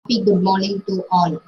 Happy good morning to all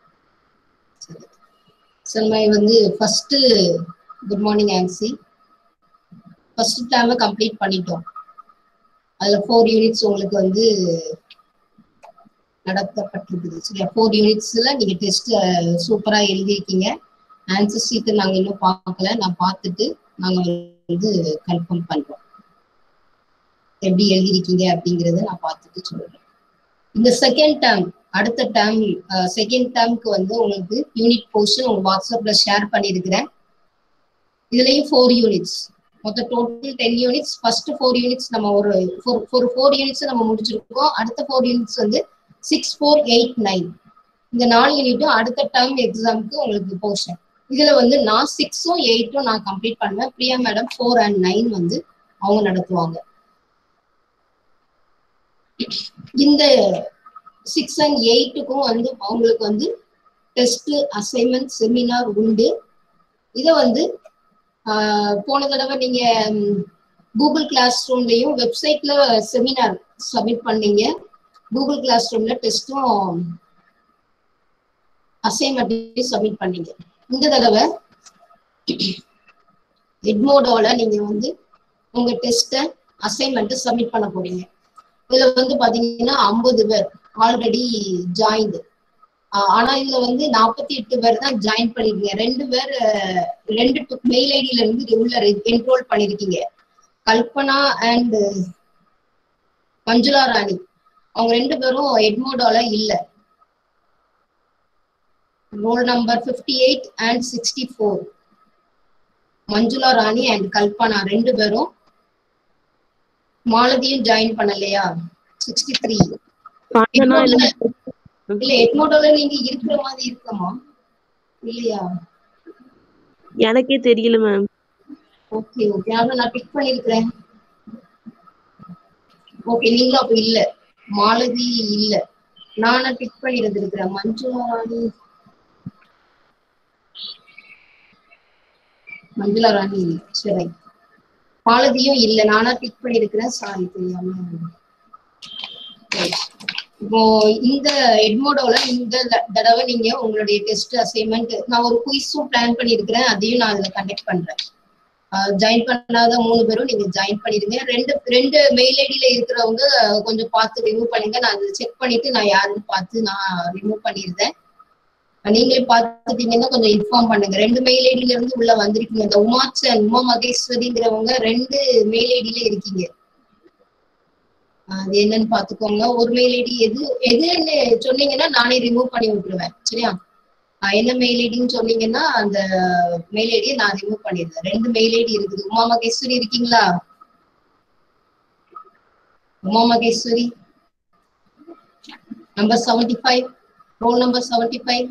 சல்மாய் வந்து first good morning ஆன்சி ஃபர்ஸ்ட் டேர்மை கம்ப்ளீட் பண்ணிட்டோம் அதுல ஃபோர் யூனிட்ஸ் உங்களுக்கு வந்து நடத்தப்பட்டிருக்குது சரியா ஃபோர் யூனிட்ஸ்ல நீங்க டெஸ்ட் சூப்பரா எழுதியிருக்கீங்க ஆன்சர் ஷீட் நாங்க இன்னும் பார்க்கல நான் பார்த்துட்டு நாங்க வந்து கன்ஃபார்ம் பண்றோம் எப்படி எழுதியிருக்கீங்க அப்படிங்கறத நான் பார்த்துட்டு சொல்றேன் இந்த செகண்ட் டேர்ம் அடுத்த டேர்ம் செகண்ட் டேர்ம்க்கு வந்து உங்களுக்கு யூனிட் போர்ஷன் உங்க வாட்ஸ்அப்ல ஷேர் பண்ணியிருக்கிறேன் இதுலயும் ஃபோர் யூனிட்ஸ் மொத்த total ten units first four units நம்ம ஒரு ஒரு ஃபோர் யூனிட்ஸ் நம்ம முடிச்சிருக்கோம் அடுத்த ஃபோர் யூனிட்ஸ் வந்து சிக்ஸ் ஃபோர் எயிட் நைன் இந்த நாலு யூனிட்டும் அடுத்த டேர்ம் எக்ஸாமுக்கு உங்களுக்கு போர்ஷன் இதுல வந்து நான் சிக்ஸும் எயிட்டும் நான் கம்ப்ளீட் பண்ணுவேன் Priya madam four and nine வந்து அவங்க நடத்துவாங்க இந்த சிக்ஸ் அண்ட் எயிட்டுக்கும் வந்து அவங்களுக்கு வந்து டெஸ்ட் அசைன்மெண்ட் செமினார் உண்டு இதை வந்து போன தடவை நீங்க கூகுள் கிளாஸ் ரூம்லயும் வெப்சைட்ல செமினார் சப்மிட் பண்ணீங்க கூகுள் கிளாஸ் ரூம்ல டெஸ்ட்டும் அசைன்மெண்ட்டையும் சப்மிட் பண்ணீங்க இந்த தடவை எட்மோடோல நீங்க வந்து உங்க டெஸ்ட்டை அசைன்மெண்ட் சப்மிட் பண்ண போறீங்க இதுல வந்து பாத்தீங்கன்னா ஐம்பது பேர் ஆல்ரெடி ஜாயின்டு ஆனா இதுல வந்து நாற்பத்தி எட்டு பேர் தான் ஜாயின் பண்ணிருக்கீங்க ரெண்டு பேர் ரெண்டு மெயில் ஐடியில இருந்து உள்ள என்ரோல் பண்ணிருக்கீங்க கல்பனா அண்ட் மஞ்சுளா ராணி அவங்க ரெண்டு பேரும் எட்மோடோல இல்ல roll number fifty eight and sixty four Manjula Rani and Kalpana ரெண்டு பேரும் மாலதியும் ஜாயின் பண்ணலையா சிக்ஸ்டி த்ரீ இல்ல எட்மோடோல நீங்க இருக்கிற மாதிரி இருக்கமா இல்லையா எனக்கே தெரியல மேம் ஓகே ஓகே அதான் நான் பிக் பண்ணிருக்கிறேன் ஓகே நீங்களும் அப்ப இல்ல மாலதி இல்ல நானா பிக் பண்ணி இருந்திருக்கிறேன் மஞ்சுளா ராணி மஞ்சுளா ராணி இல்ல சரி மாலதியும் இல்ல நானா பிக் பண்ணிருக்கிறேன் சாரி தெரியாம இப்போ இந்த எட்மோடோல இந்த தடவை நீங்க உங்களுடைய டெஸ்ட் அசைன்மெண்ட் நான் ஒரு குயிஸும் பிளான் பண்ணிருக்கிறேன் அதையும் நான் அதுல கண்டக்ட் பண்றேன் ஜாயின் பண்ணாத மூணு பேரும் நீங்க ஜாயின் பண்ணிருங்க ரெண்டு ரெண்டு மெயில் ஐடியில இருக்கிறவங்க கொஞ்சம் பார்த்து ரிமூவ் பண்ணுங்க நான் அதை செக் பண்ணிட்டு நான் யாருன்னு பார்த்து நான் ரிமூவ் பண்ணிருந்தேன் நீங்களே பார்த்துட்டீங்கன்னா கொஞ்சம் இன்ஃபார்ம் பண்ணுங்க ரெண்டு மெயில் ஐடியில இருந்து உள்ள வந்திருக்கீங்க இந்த உமாச்சன் உமா மகேஸ்வரிங்கிறவங்க ரெண்டு மெயில் ஐடியில இருக்கீங்க அது என்னன்னு பாத்துக்கோங்க ஒரு மெயில் ஐடி எது எதுன்னு சொன்னீங்கன்னா நானே ரிமூவ் பண்ணி விட்டுருவேன் சரியா என்ன மெயில் ஐடின்னு சொன்னீங்கன்னா அந்த மெயில் ஐடியை நான் ரிமூவ் பண்ணிடுறேன் ரெண்டு மெயில் ஐடி இருக்குது உமா மகேஸ்வரி இருக்கீங்களா Uma Maheswari number seventy five roll number seventy five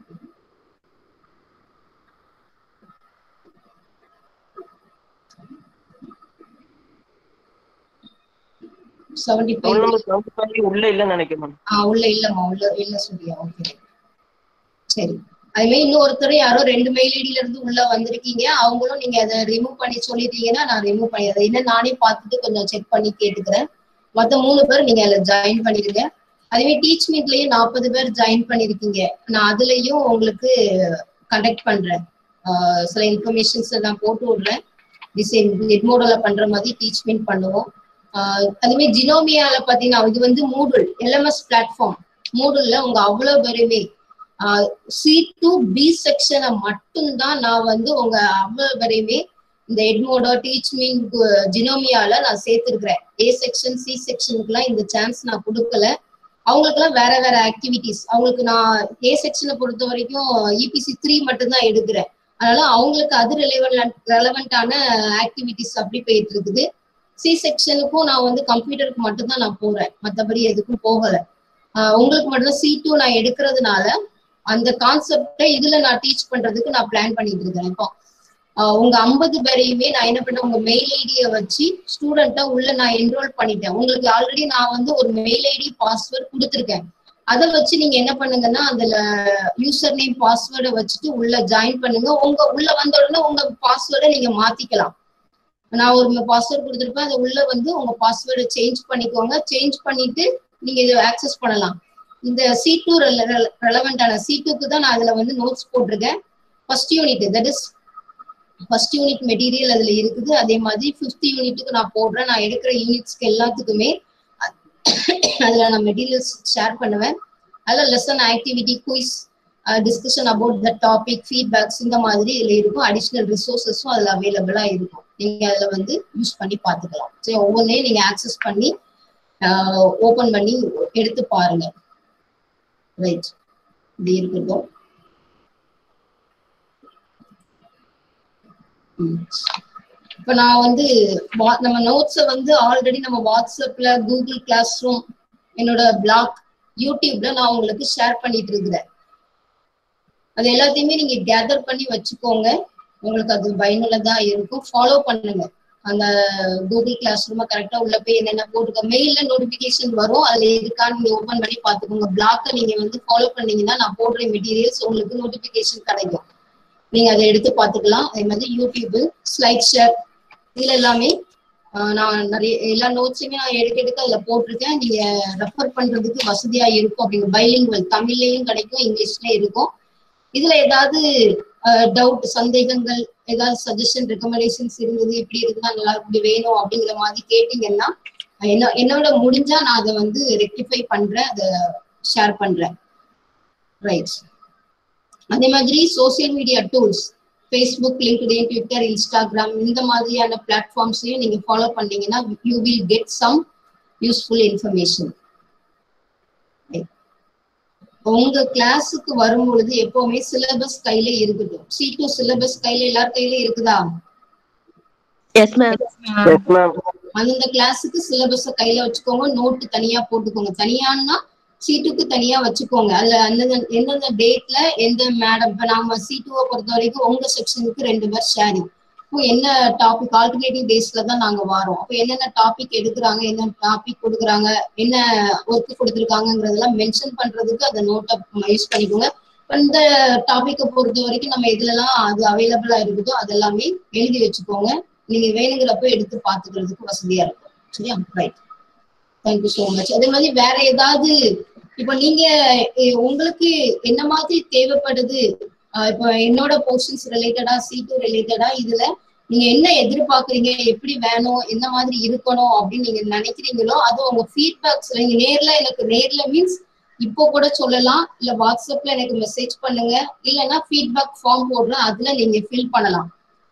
seventy five உள்ள இல்லன்னு நினைக்கிறேன் ஆஹ் உள்ள இல்லம்மா உள்ள இல்ல சொல்லியா ஓகே சரி அதுமாதிரி இன்னொருத்தர் யாரோ ரெண்டு மெயில் ஐடியில இருந்து உள்ள வந்திருக்கீங்க அவங்களும் நீங்க அதை ரிமூவ் பண்ணி சொல்லிட்டீங்கன்னா நான் ரிமூவ் பண்ணி அதை என்ன நானே பார்த்துட்டு கொஞ்சம் செக் பண்ணி கேட்டுக்கிறேன் மொத்த மூணு பேர் நீங்க அதுல ஜாயின் பண்ணிருங்க அதுவே டீச் மீட்லயும் நாற்பது பேர் ஜாயின் பண்ணிருக்கீங்க நான் அதுலயும் உங்களுக்கு கண்டக்ட் பண்றேன் சில இன்ஃபர்மேஷன்ஸ் நான் போட்டு விடுறேன் டிசைன் எட்மோடோல பண்ற மாதிரி டீச் மீட் பண்ணுவோம் அதுவே ஜினோமியால பாத்தீங்கன்னா இது வந்து மூடுல் எல்எம்எஸ் பிளாட்ஃபார்ம் மூடுல்ல உங்க அவ்வளவு பேருமே சி டு பி செக்ஷனை மட்டும்தான் நான் வந்து உங்க அவ்வளவு பேரையுமே இந்த எட்மோடோ டீச் மீன் ஜினோமியால நான் சேர்த்திருக்கிறேன் ஏ செக்ஷன் சி செக்ஷனுக்குலாம் இந்த சான்ஸ் நான் கொடுக்கல அவங்களுக்குலாம் வேற வேற ஆக்டிவிட்டிஸ் அவங்களுக்கு நான் ஏ செக்ஷனை பொறுத்த வரைக்கும் இபிசி த்ரீ மட்டும்தான் எடுக்கிறேன் அதனால அவங்களுக்கு அது ரெலவெண்ட் ரெலவெண்டான ஆக்டிவிட்டிஸ் அப்படி போயிட்டு இருக்குது சி செக்ஷனுக்கும் நான் வந்து கம்ப்யூட்டருக்கு மட்டும்தான் நான் போறேன் மற்றபடி எதுக்கும் போகல உங்களுக்கு மட்டும்தான் சி டூ நான் எடுக்கிறதுனால அந்த கான்செப்டை இதுல நான் டீச் பண்றதுக்கு நான் பிளான் பண்ணிட்டு இருக்கேன் இப்போ உங்க ஐம்பது பேரையுமே நான் என்ன பண்ணேன் உங்க மெயில் ஐடியை வச்சு ஸ்டூடெண்ட்டை உள்ள நான் என்ரோல் பண்ணிட்டேன் உங்களுக்கு ஆல்ரெடி நான் வந்து ஒரு மெயில் ஐடி பாஸ்வேர்ட் கொடுத்துருக்கேன் அதை வச்சு நீங்க என்ன பண்ணுங்கன்னா அதுல யூசர் நேம் பாஸ்வேர்டை வச்சுட்டு உள்ள ஜாயின் பண்ணுங்க உங்க உள்ள வந்த உடனே உங்க பாஸ்வேர்டை நீங்க மாத்திக்கலாம் நான் ஒரு பாஸ்வேர்ட் கொடுத்துருப்பேன் அது உள்ள வந்து உங்க பாஸ்வேர்டை சேஞ்ச் பண்ணிக்கோங்க சேஞ்ச் பண்ணிட்டு நீங்க இதை ஆக்சஸ் பண்ணலாம் இந்த சி டூ ரெலவெண்டான சி டூக்கு தான் நான் அதுல வந்து நோட்ஸ் போட்டிருக்கேன் first unit that is first unit material அதுல இருக்குது அதே மாதிரி ஃபிஃப்த் யூனிட்டுக்கு நான் போடுறேன் நான் எடுக்கிற யூனிட்ஸ்க்கு எல்லாத்துக்குமே அதுல நான் மெட்டீரியல்ஸ் ஷேர் பண்ணுவேன் அதுல lesson activity quiz discussion about the topic feedbacks இந்த மாதிரி இதுல இருக்கும் அடிஷ்னல் ரிசோர்சஸும் அதுல அவைலபிளா இருக்கும் நீங்க அதுல வந்து யூஸ் பண்ணி பாத்துக்கலாம் சரி ஒவ்வொன்றையும் நீங்க ஆக்சஸ் பண்ணி ஓபன் பண்ணி எடுத்து பாருங்க ரைட் இது இருக்கட்டும் இப்ப நான் வந்து நம்ம நோட்ஸை வந்து ஆல்ரெடி நம்ம வாட்ஸ்அப்ல கூகுள் கிளாஸ் ரூம் என்னோட பிளாக் யூடியூப்ல நான் உங்களுக்கு ஷேர் பண்ணிட்டு இருக்கிறேன் அது எல்லாத்தையுமே நீங்க கேதர் பண்ணி வச்சுக்கோங்க உங்களுக்கு அது பயனுள்ளதா இருக்கும் ஃபாலோ பண்ணுங்க அந்த கூகுள் கிளாஸ் ரூம் கரெக்டா உள்ள போய் என்னென்ன போட்டுக்க மெயில்ல நோட்டிபிகேஷன் வரும் அதுல இருக்கான்னு நீங்க ஓபன் பண்ணி பாத்துக்கோங்க பிளாக்க நீங்க வந்து ஃபாலோ பண்ணீங்கன்னா நான் போடுற மெட்டீரியல்ஸ் உங்களுக்கு நோட்டிபிகேஷன் கிடைக்கும் நீங்க அதை எடுத்து பாத்துக்கலாம் அதே மாதிரி யூடியூப் ஸ்லைட் ஷேர் இதுல எல்லாமே நான் நிறைய எல்லா நோட்ஸுமே நான் எடுக்க எடுக்க அதுல போட்டிருக்கேன் நீங்க ரெஃபர் பண்றதுக்கு வசதியா இருக்கும் அப்படிங்க பைலிங்குவல் தமிழ்லயும் கிடைக்கும் இங்கிலீஷ்லயும் இருக்கும் இதுல ஏதாவது டவுட் சந்தேகங்கள் ஏதாவது சஜஷன் ரெக்கமெண்டேஷன்ஸ் இருந்தது இப்படி இருக்குன்னா நல்லா இப்படி வேணும் அப்படிங்கிற மாதிரி கேட்டீங்கன்னா என்ன என்னோட முடிஞ்சா நான் அதை வந்து ரெக்டிஃபை பண்றேன் அதை ஷேர் பண்றேன் ரைட் அதே மாதிரி social media tools Facebook LinkedIn Twitter Instagram இந்த மாதிரியான பிளாட்ஃபார்ம்ஸ்லயும் நீங்க ஃபாலோ பண்ணீங்கன்னா you will get some useful information உங்க கிளாஸுக்கு வரும் பொழுது எப்பவுமே சிலபஸ் கையில இருக்கட்டும் சி டூ சிலபஸ் கையில எல்லார் கையில இருக்குதா எஸ் மேம் எஸ் மேம் அந்தந்த கிளாஸுக்கு சிலபஸ கையில வச்சுக்கோங்க நோட்டு தனியா போட்டுக்கோங்க தனியான்னா சீட்டுக்கு தனியா வச்சுக்கோங்க அதுல அந்தந்த எந்தெந்த டேட்ல எந்த மேடம் இப்ப நாம சீட்டுவை பொறுத்த வரைக்கும் உங்க செக்ஷனுக்கு ரெண்டு பேர் ஷேரிங் இப்போ என்ன டாபிக் ஆல்டர்னேட்டிவ் டேஸ்ல தான் நாங்க வரோம் அப்போ என்னென்ன டாபிக் எடுக்கிறாங்க என்ன டாபிக் கொடுக்குறாங்க என்ன ஒர்க் கொடுத்துருக்காங்கிறதெல்லாம் மென்ஷன் பண்றதுக்கு அந்த நோட்டை யூஸ் பண்ணிக்கோங்க இந்த டாபிக்கை பொறுத்த வரைக்கும் நம்ம எதுலலாம் அது அவைலபிளா இருக்குதோ அதெல்லாமே எழுதி வச்சுக்கோங்க நீங்க வேணுங்கிறப்ப எடுத்து பாத்துக்கிறதுக்கு வசதியா இருக்கும் சரியா ரைட் தேங்க்யூ ஸோ மச் அதே மாதிரி வேற ஏதாவது இப்போ நீங்க உங்களுக்கு என்ன மாதிரி தேவைப்படுது இப்போ என்னோட போர்ஷன்ஸ் ரிலேட்டடா சீட்டு ரிலேட்டடா இதுல நீங்க என்ன எதிர்பார்க்குறீங்க எப்படி வேணும் என்ன மாதிரி இருக்கணும் அப்படின்னு நீங்க நினைக்கிறீங்களோ அது உங்க ஃபீட்பேக்ஸ் நீங்க நேர்ல எனக்கு நேர்ல மீன்ஸ் இப்போ கூட சொல்லலாம் இல்ல வாட்ஸ்அப்ல எனக்கு மெசேஜ் பண்ணுங்க இல்லைன்னா ஃபீட்பேக் ஃபார்ம் போடுறேன் அதுல நீங்க ஃபில் பண்ணலாம்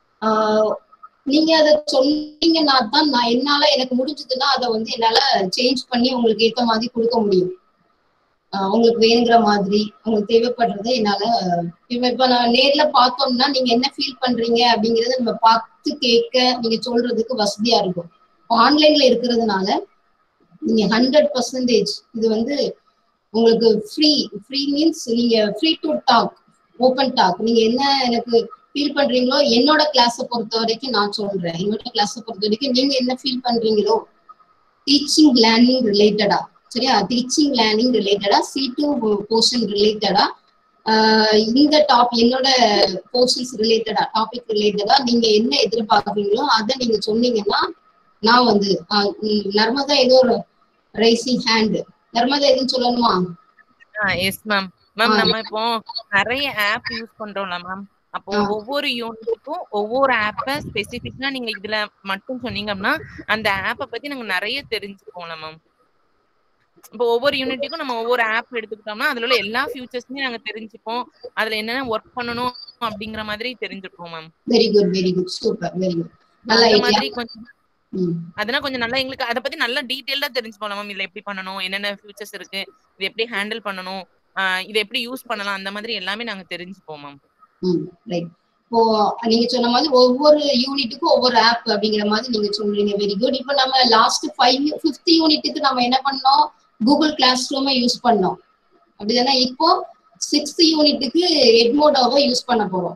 நீங்க அதை சொன்னீங்கன்னா தான் நான் என்னால எனக்கு முடிஞ்சதுன்னா அதை வந்து என்னால சேஞ்ச் பண்ணி உங்களுக்கு ஏற்ற மாதிரி கொடுக்க முடியும் உங்களுக்கு வேணுங்கிற மாதிரி உங்களுக்கு தேவைப்படுறதை என்னால இப்ப இப்ப நான் நேர்ல பார்த்தோம்னா நீங்க என்ன ஃபீல் பண்றீங்க அப்படிங்கறத நம்ம பார்த்து கேட்க நீங்க சொல்றதுக்கு வசதியா இருக்கும் ஆன்லைன்ல இருக்கிறதுனால நீங்க ஹண்ட்ரட் பர்சன்டேஜ் இது வந்து உங்களுக்கு ஃப்ரீ ஃப்ரீ மீன்ஸ் நீங்க free to talk open talk நீங்க என்ன எனக்கு ஃபீல் பண்றீங்களோ என்னோட கிளாஸை பொறுத்த வரைக்கும் நான் சொல்றேன் என்னோட கிளாஸை பொறுத்த வரைக்கும் நீங்க என்ன ஃபீல் பண்றீங்களோ டீச்சிங் லேர்னிங் ரிலேட்டடா சரியா டீச்சிங் லேர்னிங் ரிலேட்டடா சி டூ போர்ஷன் ரிலேட்டடா இந்த டாப் என்னோட போர்ஷன்ஸ் ரிலேட்டடா டாபிக் ரிலேட்டடா நீங்க என்ன எதிர்பார்க்குறீங்களோ அதை நீங்க சொன்னீங்கன்னா நான் வந்து நர்மதா ஏதோ ஒரு ரைசிங் ஹேண்ட் நர்மதா எதுவும் சொல்லணுமா எஸ் மேம் மேம் நம்ம இப்போ நிறைய ஆப் யூஸ் பண்றோம்ல மேம் அப்போ ஒவ்வொரு யூனிட்டுக்கும் ஒவ்வொரு ஆப்ப ஸ்பெசிபிக்கா நீங்க இதுல மட்டும் சொன்னீங்கன்னா அந்த ஆப்பை பத்தி நாங்க நிறைய தெரிஞ்சுப்போம்ல மேம் இப்போ ஒவ்வொரு யூனிட்டுக்கும் நம்ம ஒவ்வொரு ஆப் எடுத்துக்கிட்டோம்னா அதுல உள்ள எல்லா ஃபியூச்சர்ஸுமே நாங்க தெரிஞ்சுப்போம் அதுல என்னென்ன ஒர்க் பண்ணணும் அப்படிங்கிற மாதிரி தெரிஞ்சுப்போம் ma'am very good very good super very good நல்ல அந்த ஐடியா மாதிரி கொஞ்சம் அதெல்லாம் கொஞ்சம் நல்லா எங்களுக்கு அத பத்தி நல்லா டீடைல்டா தெரிஞ்சுப்போம் மேம் இதுல எப்படி பண்ணணும் என்னென்ன ஃபியூச்சர்ஸ் இருக்கு இது எப்படி ஹேண்டில் பண்ணணும் இதை எப்படி யூஸ் பண்ணலாம் அந்த மாதிரி எல்லாமே நாங்க தெரிஞ்சுப்போம் மேம் ம் ரைட் இப்போ நீங்க சொன்ன மாதிரி ஒவ்வொரு யூனிட்டுக்கும் ஒவ்வொரு ஆப் அப்படிங்கிற மாதிரி நீங்க சொல்றீங்க வெரி குட் இப்போ நம்ம லாஸ்ட் ஃபைவ் ஃபிஃப்த் யூனிட்டுக்கு நம்ம என்ன பண்ணோம் கூகுள் கிளாஸ் ரூமை யூஸ் பண்ணோம் அப்படிதானே இப்போ சிக்ஸ்த் யூனிட்டுக்கு எட்மோடோவை யூஸ் பண்ண போறோம்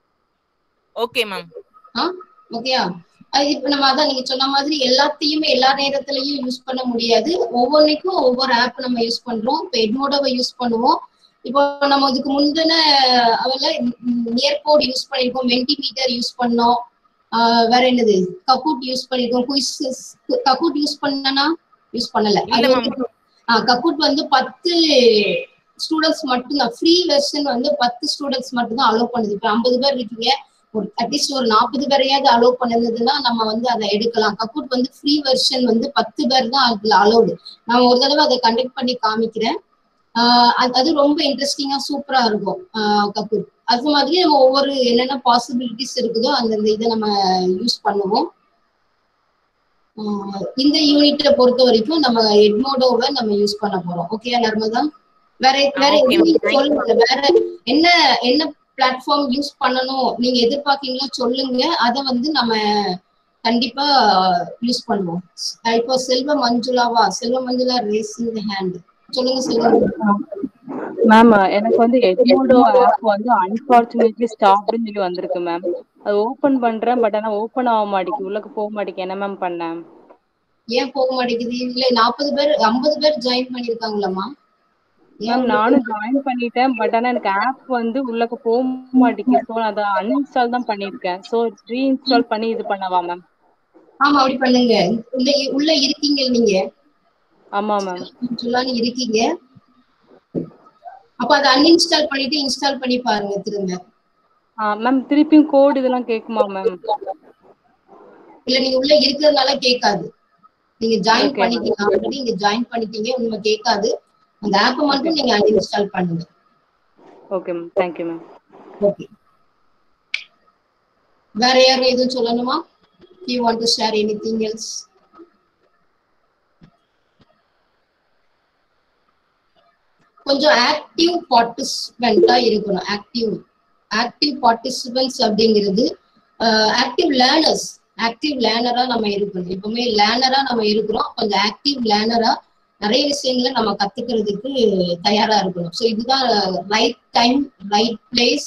ஓகே மேம் ஆ ஓகேயா அது இப்போ நம்ம அதான் நீங்க சொன்ன மாதிரி எல்லாத்தையுமே எல்லா நேரத்திலையும் யூஸ் பண்ண முடியாது ஒவ்வொன்றுக்கும் ஒவ்வொரு ஆப் நம்ம யூஸ் பண்றோம் இப்போ எட்மோடோவை யூஸ் பண்ணுவோம் இப்போ நம்ம இதுக்கு முந்தின அவல நியர்போர்ட் யூஸ் பண்ணிருக்கோம் மென்டிமீட்டர் யூஸ் பண்ணோம் ஆஹ் வேற என்னது கக்கூட் யூஸ் பண்ணிருக்கோம் குயிஸ் கக்கூட் யூஸ் பண்ணனா யூஸ் பண்ணல அது இல்ல ஒரு- கக்குட் வந்து பத்து ஸ்டூடெண்ட்ஸ் மட்டும்தான் ஃப்ரீ வெர்ஷன் வந்து பத்து ஸ்டூடெண்ட்ஸ் மட்டும்தான் அலோவ் பண்ணுது இப்போ ஐம்பது பேர் இருக்கீங்க ஒரு அட்லீஸ்ட் ஒரு நாற்பது பேரையாவது அலோவ் பண்ணுதுன்னா நம்ம வந்து அதை எடுக்கலாம் கக்குட் வந்து ஃப்ரீ வெர்ஷன் வந்து பத்து பேர் தான் அதுல அலோடு நான் ஒரு தடவை அதை கண்டக்ட் பண்ணி காமிக்கிறேன் ஆஹ் அது- அது ரொம்ப இன்ட்ரெஸ்டிங்கா சூப்பரா இருக்கும் ஆஹ் கக்குட் அது மாதிரி நம்ம ஒவ்வொரு என்னென்ன பாசிபிலிட்டிஸ் இருக்குதோ அந்தந்த இதை நம்ம யூஸ் பண்ணுவோம் ஆஹ் இந்த யூனிட்டை பொறுத்த வரைக்கும் நம்ம எட்மோடோவை நம்ம யூஸ் பண்ண போறோம் ஓகே நர்மதா வேற வேற Okay, எதுவும் நீங்க thank you. சொல்லுங்க வேற என்ன என்ன பிளாட்ஃபார்ம் யூஸ் பண்ணணும் நீங்க எதிர்பார்க்கீங்களோ சொல்லுங்க அதை வந்து நம்ம கண்டிப்பா யூஸ் பண்ணுவோம் அஹ் இப்போ செல்வ மஞ்சுளாவா செல்வ மஞ்சுளா ரேசிங் ஹேண்ட் சொல்லுங்க செல்வ மேம் எனக்கு வந்து எட்மோடோ ஆப் வந்து அன்பார்ச்சுனேட்லி ஸ்டாப்னு சொல்லி வந்திருக்கு மேம் அது ஓபன் பண்றேன் பட் ஆனா ஓபன் ஆக மாட்டேங்குது உள்ளக்கு போக மாட்டேங்குது என்ன மேம் பண்ணேன் ஏன் போக மாட்டேங்குது இல்ல நாற்பது பேர் ஐம்பது பேர் ஜாயின் பண்ணிருக்காங்களாமா மேம் நானும் ஜாயின் பண்ணிட்டேன் பட் ஆனா எனக்கு ஆப் வந்து உள்ளக்க போக மாட்டேங்குது ஸோ அதை அன்இன்ஸ்டால் தான் பண்ணிருக்கேன் ஸோ ரீஇன்ஸ்டால் பண்ணி இது பண்ணவா மேம் ஆமா அப்படி பண்ணுங்க உள்ள உள்ள இருக்கீங்க நீங்க ஆமா மேம் சொல்லான்னு இருக்கீங்க அப்ப அதை அன்இன்ஸ்டால் பண்ணிட்டு இன்ஸ்டால் பண்ணி பாருங்க திரும்ப மேம் திருப்பியும் கோட் இதெல்லாம் கேக்குமா மேம் இல்ல நீங்க உள்ள இருக்கிறதுனால கேட்காது நீங்க ஜாயின் Okay, பண்ணிட்டீங்க ஆல்ரெடி நீங்க ஜாயின் பண்ணிட்டீங்க உண்மை கேட்காது அந்த ஆப்பை மட்டும் நீங்க அன்இன்ஸ்டால் பண்ணுங்க okay ma'am thank you ma'am okay வேற யாரும் எதுவும் சொல்லணுமா you want to share anything else கொஞ்சம் ஆக்டிவ் பார்ட்டிசிபெண்டா இருக்கணும் ஆக்டிவ் ஆக்டிவ் பார்ட்டிசிபென்ட்ஸ் அப்படிங்கிறது ஆக்டிவ் லேர்னர்ஸ் ஆக்டிவ் லேர்னரா நம்ம இருக்கணும் எப்பவுமே லேர்னரா நம்ம இருக்கிறோம் கொஞ்சம் ஆக்டிவ் லேர்னரா நிறைய விஷயங்களை நம்ம கத்துக்கிறதுக்கு தயாரா இருக்கணும் ஸோ இதுதான் right time right place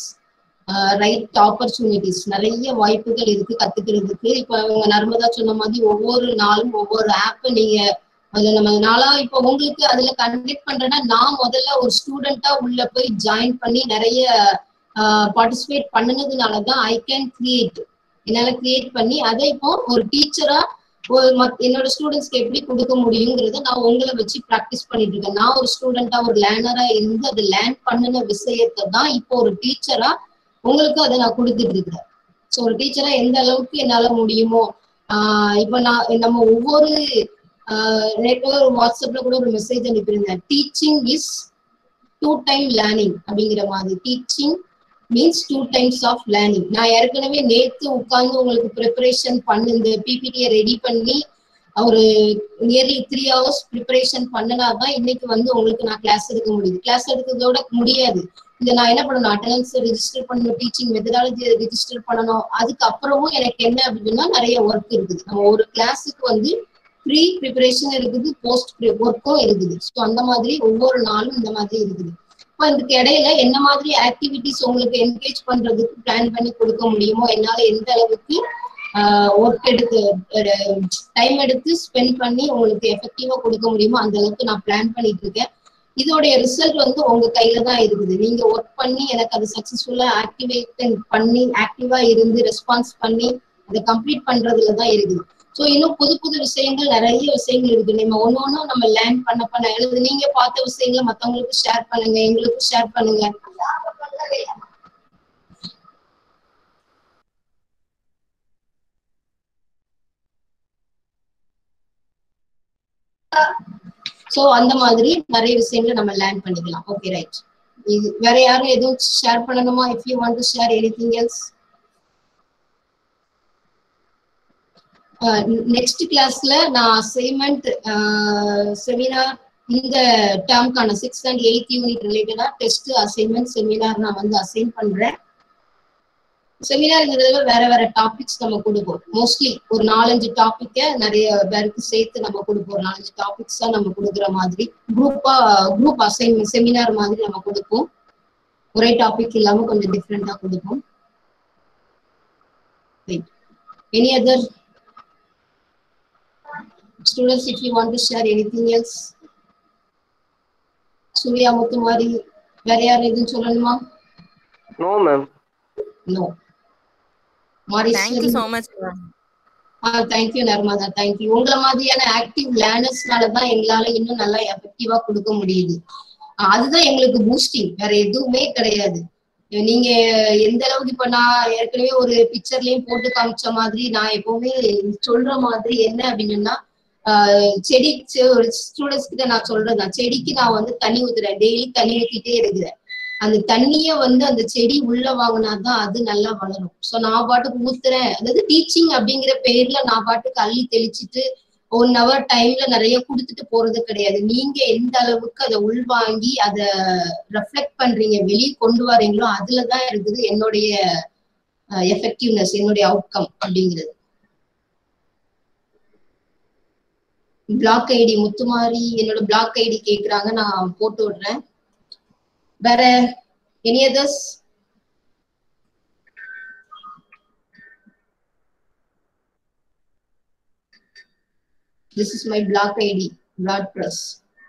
right opportunities நிறைய வாய்ப்புகள் இருக்கு கத்துக்கிறதுக்கு இப்ப அவங்க நர்மதா சொன்ன மாதிரி ஒவ்வொரு நாளும் ஒவ்வொரு ஆப் நீங்க அதுல நம்ம நாளா இப்ப உங்களுக்கு அதுல கண்டக்ட் பண்றேன்னா நான் முதல்ல ஒரு ஸ்டூடெண்டா உள்ள போய் ஜாயின் பண்ணி நிறைய பார்ட்டிசிபேட் பண்ணனதுனாலதான் ஐ கேன் கிரியேட் என்னால கிரியேட் பண்ணி அதை இப்போ ஒரு டீச்சரா ஒரு மத்- என்னோட ஸ்டூடெண்ட்ஸ்க்கு எப்படி கொடுக்க முடியுங்கிறத நான் உங்களை வச்சு ப்ராக்டிஸ் பண்ணிட்டு இருக்கேன் நான் ஒரு ஸ்டூடெண்டா ஒரு லேர்னரா இருந்து அதை லேர்ன் பண்ணின விஷயத்தை தான் இப்போ ஒரு டீச்சரா உங்களுக்கு அதை நான் கொடுத்துட்டு இருக்கிறேன் ஸோ ஒரு டீச்சரா எந்த அளவுக்கு என்னால முடியுமோ ஆஹ் இப்போ நான் நம்ம ஒவ்வொரு நேற்று ஒரு வாட்ஸ்அப்ல கூட ஒரு மெசேஜ் அனுப்பியிருந்தேன் teaching is two time learning அப்படிங்கிற மாதிரி teaching means two times of learning நான் ஏற்கனவே நேத்து உட்கார்ந்து உங்களுக்கு ப்ரிப்பரேஷன் பண்ணி இந்த பிபிடியை ரெடி பண்ணி ஒரு நியர்லி த்ரீ ஹவர்ஸ் ப்ரிப்பரேஷன் பண்ணனாதான் இன்னைக்கு வந்து உங்களுக்கு நான் கிளாஸ் எடுக்க முடியுது கிளாஸ் எடுக்கிறதோட முடியாது இதை நான் என்ன பண்ணணும் அட்டண்டன்ஸ் ரெஜிஸ்டர் பண்ணணும் டீச்சிங் மெத்தடாலஜி ரெஜிஸ்டர் பண்ணணும் அதுக்கப்புறமும் எனக்கு என்ன அப்படின்னா நிறைய ஒர்க் இருக்குது நம்ம ஒரு கிளாஸுக்கு வந்து ப்ரீ ப்ரிப்பரேஷன் இருக்குது போஸ்ட் ஒர்க்கும் இருக்குது ஸோ அந்த மாதிரி ஒவ்வொரு நாளும் இந்த மாதிரி இருக்குது இப்போ இதுக்கு இடையில என்ன மாதிரி ஆக்டிவிட்டிஸ் உங்களுக்கு என்கேஜ் பண்றதுக்கு பிளான் பண்ணி கொடுக்க முடியுமோ என்னால எந்த அளவுக்கு ஒர்க் எடுத்து டைம் எடுத்து ஸ்பெண்ட் பண்ணி உங்களுக்கு எஃபெக்டிவா கொடுக்க முடியுமோ அந்த அளவுக்கு நான் பிளான் பண்ணிட்டு இருக்கேன் இதோடைய ரிசல்ட் வந்து உங்க கையில தான் இருக்குது நீங்க ஒர்க் பண்ணி எனக்கு அது சக்சஸ்ஃபுல்லா ஆக்டிவேட் பண்ணி ஆக்டிவா இருந்து ரெஸ்பான்ஸ் பண்ணி அதை கம்ப்ளீட் பண்றதுல தான் இருக்குது ஸோ இன்னும் புது புது விஷயங்கள் நிறைய விஷயங்கள் இருக்கு நம்ம ஒண்ணு ஒண்ணும் நம்ம லேர்ன் பண்ண பண்ண எழுது நீங்க பார்த்த விஷயங்களை மத்தவங்களுக்கு ஷேர் பண்ணுங்க எங்களுக்கு ஷேர் பண்ணுங்க சோ அந்த மாதிரி நிறைய விஷயங்களை நம்ம லேர்ன் பண்ணிக்கலாம் ஓகே ரைட் இது வேற யாரும் எதுவும் ஷேர் பண்ணணுமா if you want to share anything else next கிளாஸ்ல நான் அசைன்மெண்ட் செமினார் இந்த டேர்ம்க்கான சிக்ஸ் அண்ட் எயித் யூனிட் ரிலேட்டடா டெஸ்ட் அசைன்மெண்ட் செமினார் நான் வந்து அசைன் பண்றேன் செமினார்ங்கிறதுல வேற வேற டாபிக்ஸ் நம்ம கொடுப்போம் மோஸ்ட்லி ஒரு நாலஞ்சு டாபிக்க நிறைய பேருக்கு சேர்த்து நம்ம கொடுப்போம் ஒரு நாலஞ்சு டாபிக்ஸ் தான் நம்ம கொடுக்குற மாதிரி குரூப்பா குரூப் அசைன்மெண்ட் செமினார் மாதிரி நம்ம கொடுப்போம் ஒரே டாபிக் இல்லாம கொஞ்சம் டிஃப்ரெண்டா கொடுப்போம் any other students if you want to share anything else Surya Muthumari வேற யாரும் எதுவும் சொல்லணுமா no ma'am no thank you Mariswari so much ma'am thank you Narmada thank you உங்களை மாதிரியான ஆக்டிவ் லேர்னர்ஸ்னால தான் எங்களால இன்னும் நல்லா எஃபெக்டிவா கொடுக்க முடியுது ஆஹ் அதுதான் எங்களுக்கு பூஸ்டிங் வேற எதுவுமே கிடையாது நீங்க எந்த அளவுக்கு இப்ப நான் ஏற்கனவே ஒரு பிக்சர்லயும் போட்டு காமிச்ச மாதிரி நான் எப்பவுமே சொல்ற மாதிரி என்ன அப்படின்னா ஆஹ் செடி செ- ஒரு ஸ்டூடெண்ட்ஸ் கிட்ட நான் சொல்றேன் செடிக்கு நான் வந்து தண்ணி ஊத்துறேன் டெய்லி தண்ணி ஊத்திட்டே இருக்கிறேன் அந்த தண்ணிய வந்து அந்த செடி உள்ள வாங்கினாதான் அது நல்லா வளரும் சோ நான் பாட்டுக்கு ஊத்துறேன் அதாவது டீச்சிங் அப்படிங்கிற பேர்ல நான் பாட்டுக்கு அள்ளி தெளிச்சிட்டு ஒன் ஹவர் டைம்ல நிறைய கொடுத்துட்டு போறது கிடையாது நீங்க எந்த அளவுக்கு அதை உள்வாங்கி அதை ரெஃப்ளெக்ட் பண்றீங்க வெளியே கொண்டு வரீங்களோ அதுலதான் இருக்குது என்னுடைய எஃபெக்டிவ்னஸ் என்னுடைய அவுட்கம் அப்படிங்கிறது பிளாக் ஐடி முத்துமாரி என்னோட பிளாக் ஐடி கேக்குறாங்க நான் போட்டு விடுறேன் வேற any others this is my blog ID flat press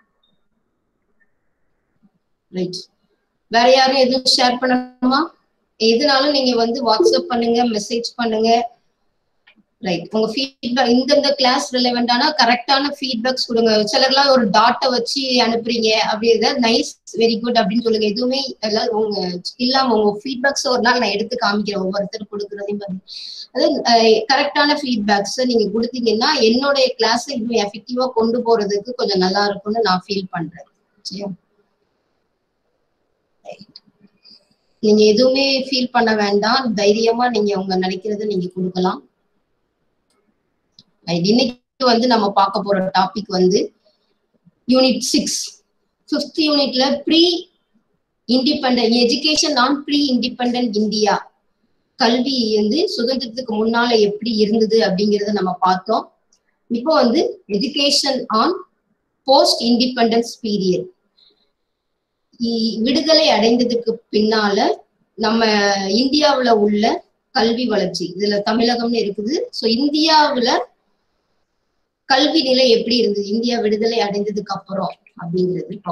right வேற யாரும் எதுவும் ஷேர் பண்ணணுமா எதுனாலும் நீங்க வந்து வாட்ஸ்அப் பண்ணுங்க மெசேஜ் பண்ணுங்க ரைட் உங்க ஃபீட்பேக் இந்தந்த கிளாஸ் ரிலவெண்டான கரெக்டான ஃபீட்பேக்ஸ் கொடுங்க சிலர்லாம் ஒரு டாட்டை வச்சு அனுப்புறீங்க அப்படி ஏதாவது நைஸ் வெரி குட் அப்படின்னு சொல்லுங்க எதுவுமே எல்லாம் உங்க இல்லாம உங்க ஃபீட்பேக்ஸ் ஒரு நாள் நான் எடுத்து காமிக்கிறேன் ஒவ்வொருத்தர் கொடுக்குறதையும் பாருங்க அதாவது கரெக்டான ஃபீட்பேக்ஸ் நீங்க கொடுத்தீங்கன்னா என்னுடைய கிளாஸை இன்னும் எஃபெக்டிவா கொண்டு போறதுக்கு கொஞ்சம் நல்லா இருக்கும்னு நான் ஃபீல் பண்றேன் சரியா நீங்க எதுவுமே ஃபீல் பண்ண வேண்டாம் தைரியமா நீங்க உங்க நினைக்கிறத நீங்க கொடுக்கலாம் Right. இன்னைக்கு வந்து நம்ம பார்க்க போற டாபிக் வந்து யூனிட் சிக்ஸ் ஃபிஃப்த் யூனிட்ல pre independent education on pre independent India கல்வி வந்து சுதந்திரத்துக்கு முன்னால எப்படி இருந்தது அப்படிங்கறத நம்ம பார்த்தோம் இப்போ வந்து education on post independence period விடுதலை அடைந்ததுக்கு பின்னால நம்ம இந்தியாவுல உள்ள கல்வி வளர்ச்சி இதுல தமிழகம்னு இருக்குது சோ இந்தியாவுல கல்வி நிலை எப்படி இருந்தது இந்தியா விடுதலை அடைந்ததுக்கு அப்புறம் அப்படிங்கிறது இப்போ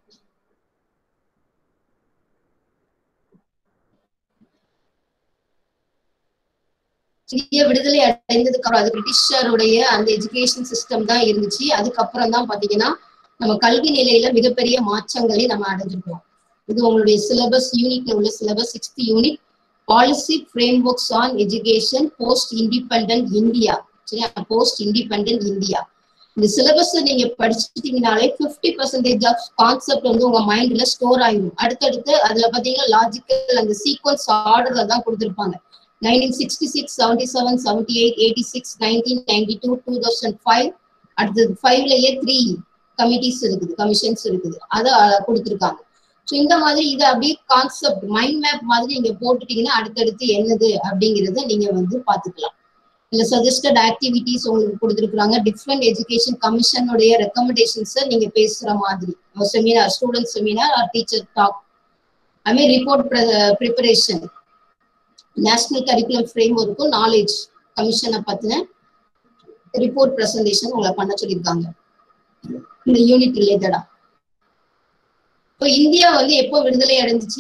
இந்தியா விடுதலை அடைந்ததுக்கு அப்புறம் அது பிரிட்டிஷருடைய அந்த எஜுகேஷன் சிஸ்டம் தான் இருந்துச்சு அதுக்கப்புறம் தான் பாத்தீங்கன்னா நம்ம கல்வி நிலையில மிகப்பெரிய மாற்றங்களை நம்ம அடைஞ்சிருக்கோம் இது உங்களுடைய சிலபஸ் யூனிட்ல உள்ள syllabus sixth unit policy frameworks on education post independent India சரியா போஸ்ட் இண்டிபெண்ட் இந்தியா இந்த சிலபஸ் நீங்க படிச்சுட்டீங்கனாலே பிப்டி பர்சன்டேஜ் ஆஃப் கான்செப்ட் வந்து உங்க மைண்ட்ல ஸ்டோர் ஆயிடும் அடுத்தடுத்து அதுல பாத்தீங்கன்னா லாஜிக்கல் அந்த சீக்வன்ஸ் ஆர்டர்ல தான் கொடுத்துருப்பாங்க nineteen sixty six seventy seven seventy eight eighty six nineteen ninety two two thousand five அடுத்தது ஃபைவ்லயே த்ரீ கமிட்டிஸ் இருக்குது கமிஷன்ஸ் இருக்குது அதை கொடுத்துருக்காங்க ஸோ இந்த மாதிரி இதை அப்படியே கான்செப்ட் மைண்ட் மேப் மாதிரி நீங்க போட்டுட்டீங்கன்னா அடுத்தடுத்து என்னது அப்படிங்கறத நீங்க வந்து பாத்துக்கலாம் இல்ல சஜஸ்டட் ஆக்டிவிட்டிஸ் உங்களுக்கு கொடுத்துருக்காங்க டிஃப்ரெண்ட் எஜுகேஷன் கமிஷனுடைய ரெக்கமெண்டேஷன்ஸை நீங்க பேசுற மாதிரி seminar student seminar or teacher talk I mean report preparation national curriculum ஃப்ரேம் ஒர்க்கும் நாலேஜ் கமிஷனை பத்தின ரிப்போர்ட் ப்ரெசன்டேஷன் உங்களை பண்ண சொல்லியிருக்காங்க இந்த யூனிட் ரிலேட்டடா இப்போ இந்தியா வந்து எப்போ விடுதலை அடைஞ்சிச்சு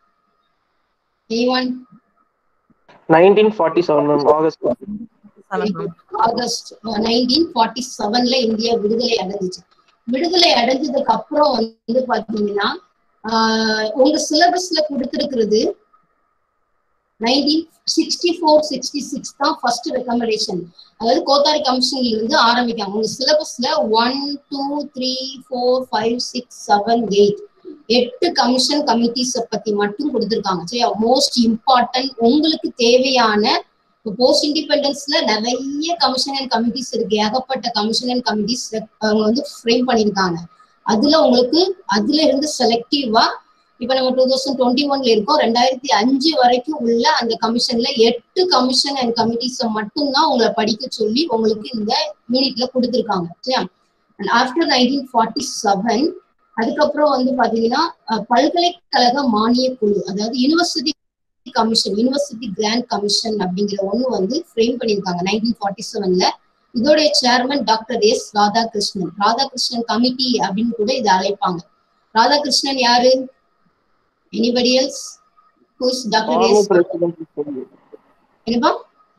one nineteen forty seven ma'am August August nineteen forty செவன்ல இந்தியா விடுதலை அடைஞ்சிச்சு விடுதலை அடைஞ்சதுக்கு அப்புறம் வந்து பாத்தீங்கன்னா ஆஹ் உங்க சிலபஸ்ல கொடுத்திருக்கிறது nineteen sixty four sixty six தான் ஃபர்ஸ்ட் ரெக்கமெண்டேஷன் அதாவது கோத்தாரி கமிஷன்ல இருந்து ஆரம்பிக்காங்க உங்க சிலபஸ்ல one two three four five six seven eight எட்டு கமிஷன் கமிட்டிஸ் பத்தி மட்டும் கொடுத்துருக்காங்க சரியா மோஸ்ட் இம்பார்ட்டன்ட் உங்களுக்கு தேவையான போஸ்ட் இண்டிபெண்டன்ஸ்ல நிறைய கமிஷன் அண்ட் கமிட்டிஸ் இருக்கு ஏகப்பட்ட கமிஷன் அண்ட் கமிட்டிஸ் அவங்க வந்து ஃப்ரேம் பண்ணியிருக்காங்க அதுல உங்களுக்கு அதுல இருந்து செலக்டிவா இப்ப நம்ம டூ தௌசண்ட் டுவெண்ட்டி ஒன்ல இருக்கோம் ரெண்டாயிரத்தி அஞ்சு வரைக்கும் உள்ள அந்த கமிஷன்ல எட்டு கமிஷன் அண்ட் கமிட்டிஸை மட்டும்தான் உங்களை படிக்க சொல்லி உங்களுக்கு இந்த யூனிட்ல கொடுத்துருக்காங்க சரியா and after nineteen forty seven அதுக்கப்புறம் வந்து பாத்தீங்கன்னா பல்கலைக்கழக மானிய குழு அதாவது university commission university grant commission அப்படிங்கிற ஒண்ணு வந்து ஃப்ரேம் பண்ணியிருக்காங்க நைன்டீன் ஃபார்ட்டி செவன்ல இதோடைய chairman doctor S Radhakrishnan Radhakrishnan committee அப்படின்னு கூட இதை அழைப்பாங்க ராதாகிருஷ்ணன் யாரு anybody else who's doctor S என்னப்பா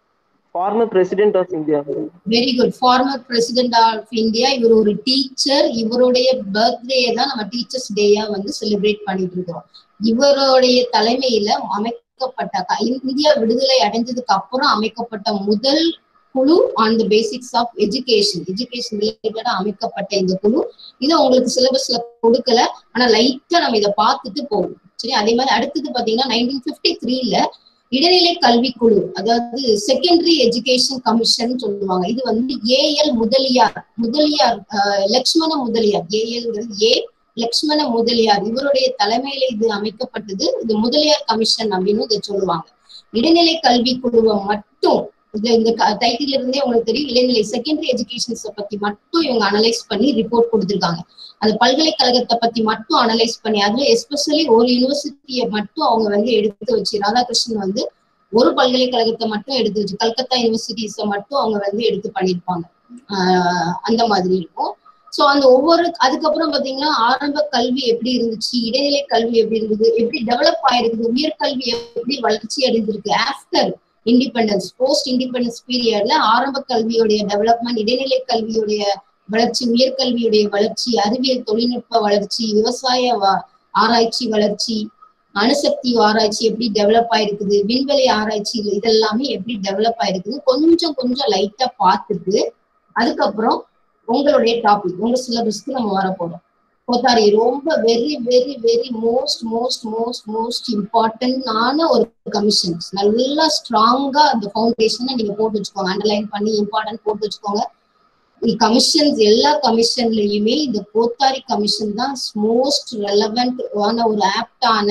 former president of India very good former president of India இவர் ஒரு டீச்சர் இவருடைய பர்த்டே தான் நம்ம டீச்சர்ஸ் டேயா வந்து செலிப்ரேட் பண்ணிட்டு இருக்கோம் இவருடைய தலைமையில அமைக்கப்பட்ட க- இந்தியா விடுதலை அடைஞ்சதுக்கு அப்புறம் அமைக்கப்பட்ட முதல் குழு on the basics of education education ரிலேட்டடா அமைக்கப்பட்ட இந்த குழு இதை உங்களுக்கு சிலபஸ்ல கொடுக்கல ஆனா லைட்டா நம்ம இதை பார்த்துட்டு போவோம் சரி அதே மாதிரி அடுத்தது பாத்தீங்கன்னா நைன்டீன் பிப்டி த்ரீல இடைநிலை கல்விக்குழு அதாவது செகண்டரி எஜுகேஷன் கமிஷன் சொல்லுவாங்க இது வந்து ஏஎல் முதலியார் முதலியார் அஹ், லக்ஷ்மண முதலியார் ஏஎல்ங்கிறது ஏ லக்ஷ்மண முதலியார் இவருடைய தலைமையில இது அமைக்கப்பட்டது இது முதலியார் கமிஷன் அப்படின்னு இதை சொல்லுவாங்க இடைநிலை கல்வி குழுவை மட்டும் இந்த இந்த டைட்டில் இருந்தே உங்களுக்கு தெரியும் இடைநிலை செகண்டரி எஜுகேஷன்ஸை பத்தி மட்டும் இவங்க அனலைஸ் பண்ணி ரிப்போர்ட் கொடுத்திருக்காங்க அந்த பல்கலைக்கழகத்தை பத்தி மட்டும் அனலைஸ் பண்ணி அதுல எஸ்பெஷலி ஒரு யூனிவர்சிட்டியை மட்டும் அவங்க வந்து எடுத்து வச்சு ராதாகிருஷ்ணன் வந்து ஒரு பல்கலைக்கழகத்தை மட்டும் எடுத்து வச்சு கல்கத்தா யூனிவர்சிட்டிஸை மட்டும் அவங்க வந்து எடுத்து பண்ணியிருப்பாங்க ஆஹ் அந்த மாதிரி இருக்கும் சோ அந்த ஒவ்வொரு அதுக்கப்புறம் பாத்தீங்கன்னா ஆரம்ப கல்வி எப்படி இருந்துச்சு இடைநிலை கல்வி எப்படி இருந்தது எப்படி டெவலப் ஆயிருக்குது உயர்கல்வி எப்படி வளர்ச்சி அடைந்திருக்கு ஆஃப்டர் இண்டிபெண்டன்ஸ் போஸ்ட் இண்டிபெண்டன்ஸ் பீரியட்ல ஆரம்ப கல்வியுடைய டெவலப்மெண்ட் இடைநிலை கல்வியுடைய வளர்ச்சி உயர்கல்வியுடைய வளர்ச்சி அறிவியல் தொழில்நுட்ப வளர்ச்சி விவசாய வ- ஆராய்ச்சி வளர்ச்சி அணுசக்தி ஆராய்ச்சி எப்படி டெவலப் ஆயிருக்குது விண்வெளி ஆராய்ச்சி இது- இதெல்லாமே எப்படி டெவலப் ஆயிருக்குது கொஞ்சம் கொஞ்சம் லைட்டா பார்த்துட்டு அதுக்கப்புறம் உங்களுடைய டாபிக் உங்க சிலபஸ்க்கு நம்ம வர போறோம் கோத்தாரி ரொம்ப very very very most most most most இம்பார்ட்டன்டான ஒரு கமிஷன் நல்லா ஸ்ட்ராங்கா அந்த ஃபவுண்டேஷனை நீங்க போட்டு வச்சுக்கோங்க அண்டர்லைன் பண்ணி இம்பார்ட்டன்ட் போட்டு வச்சுக்கோங்க கமிஷன்ஸ் எல்லா கமிஷன்லயுமே இந்த கோத்தாரி கமிஷன் தான் மோஸ்ட் ரெலவெண்ட் ஆன ஒரு ஆப்டான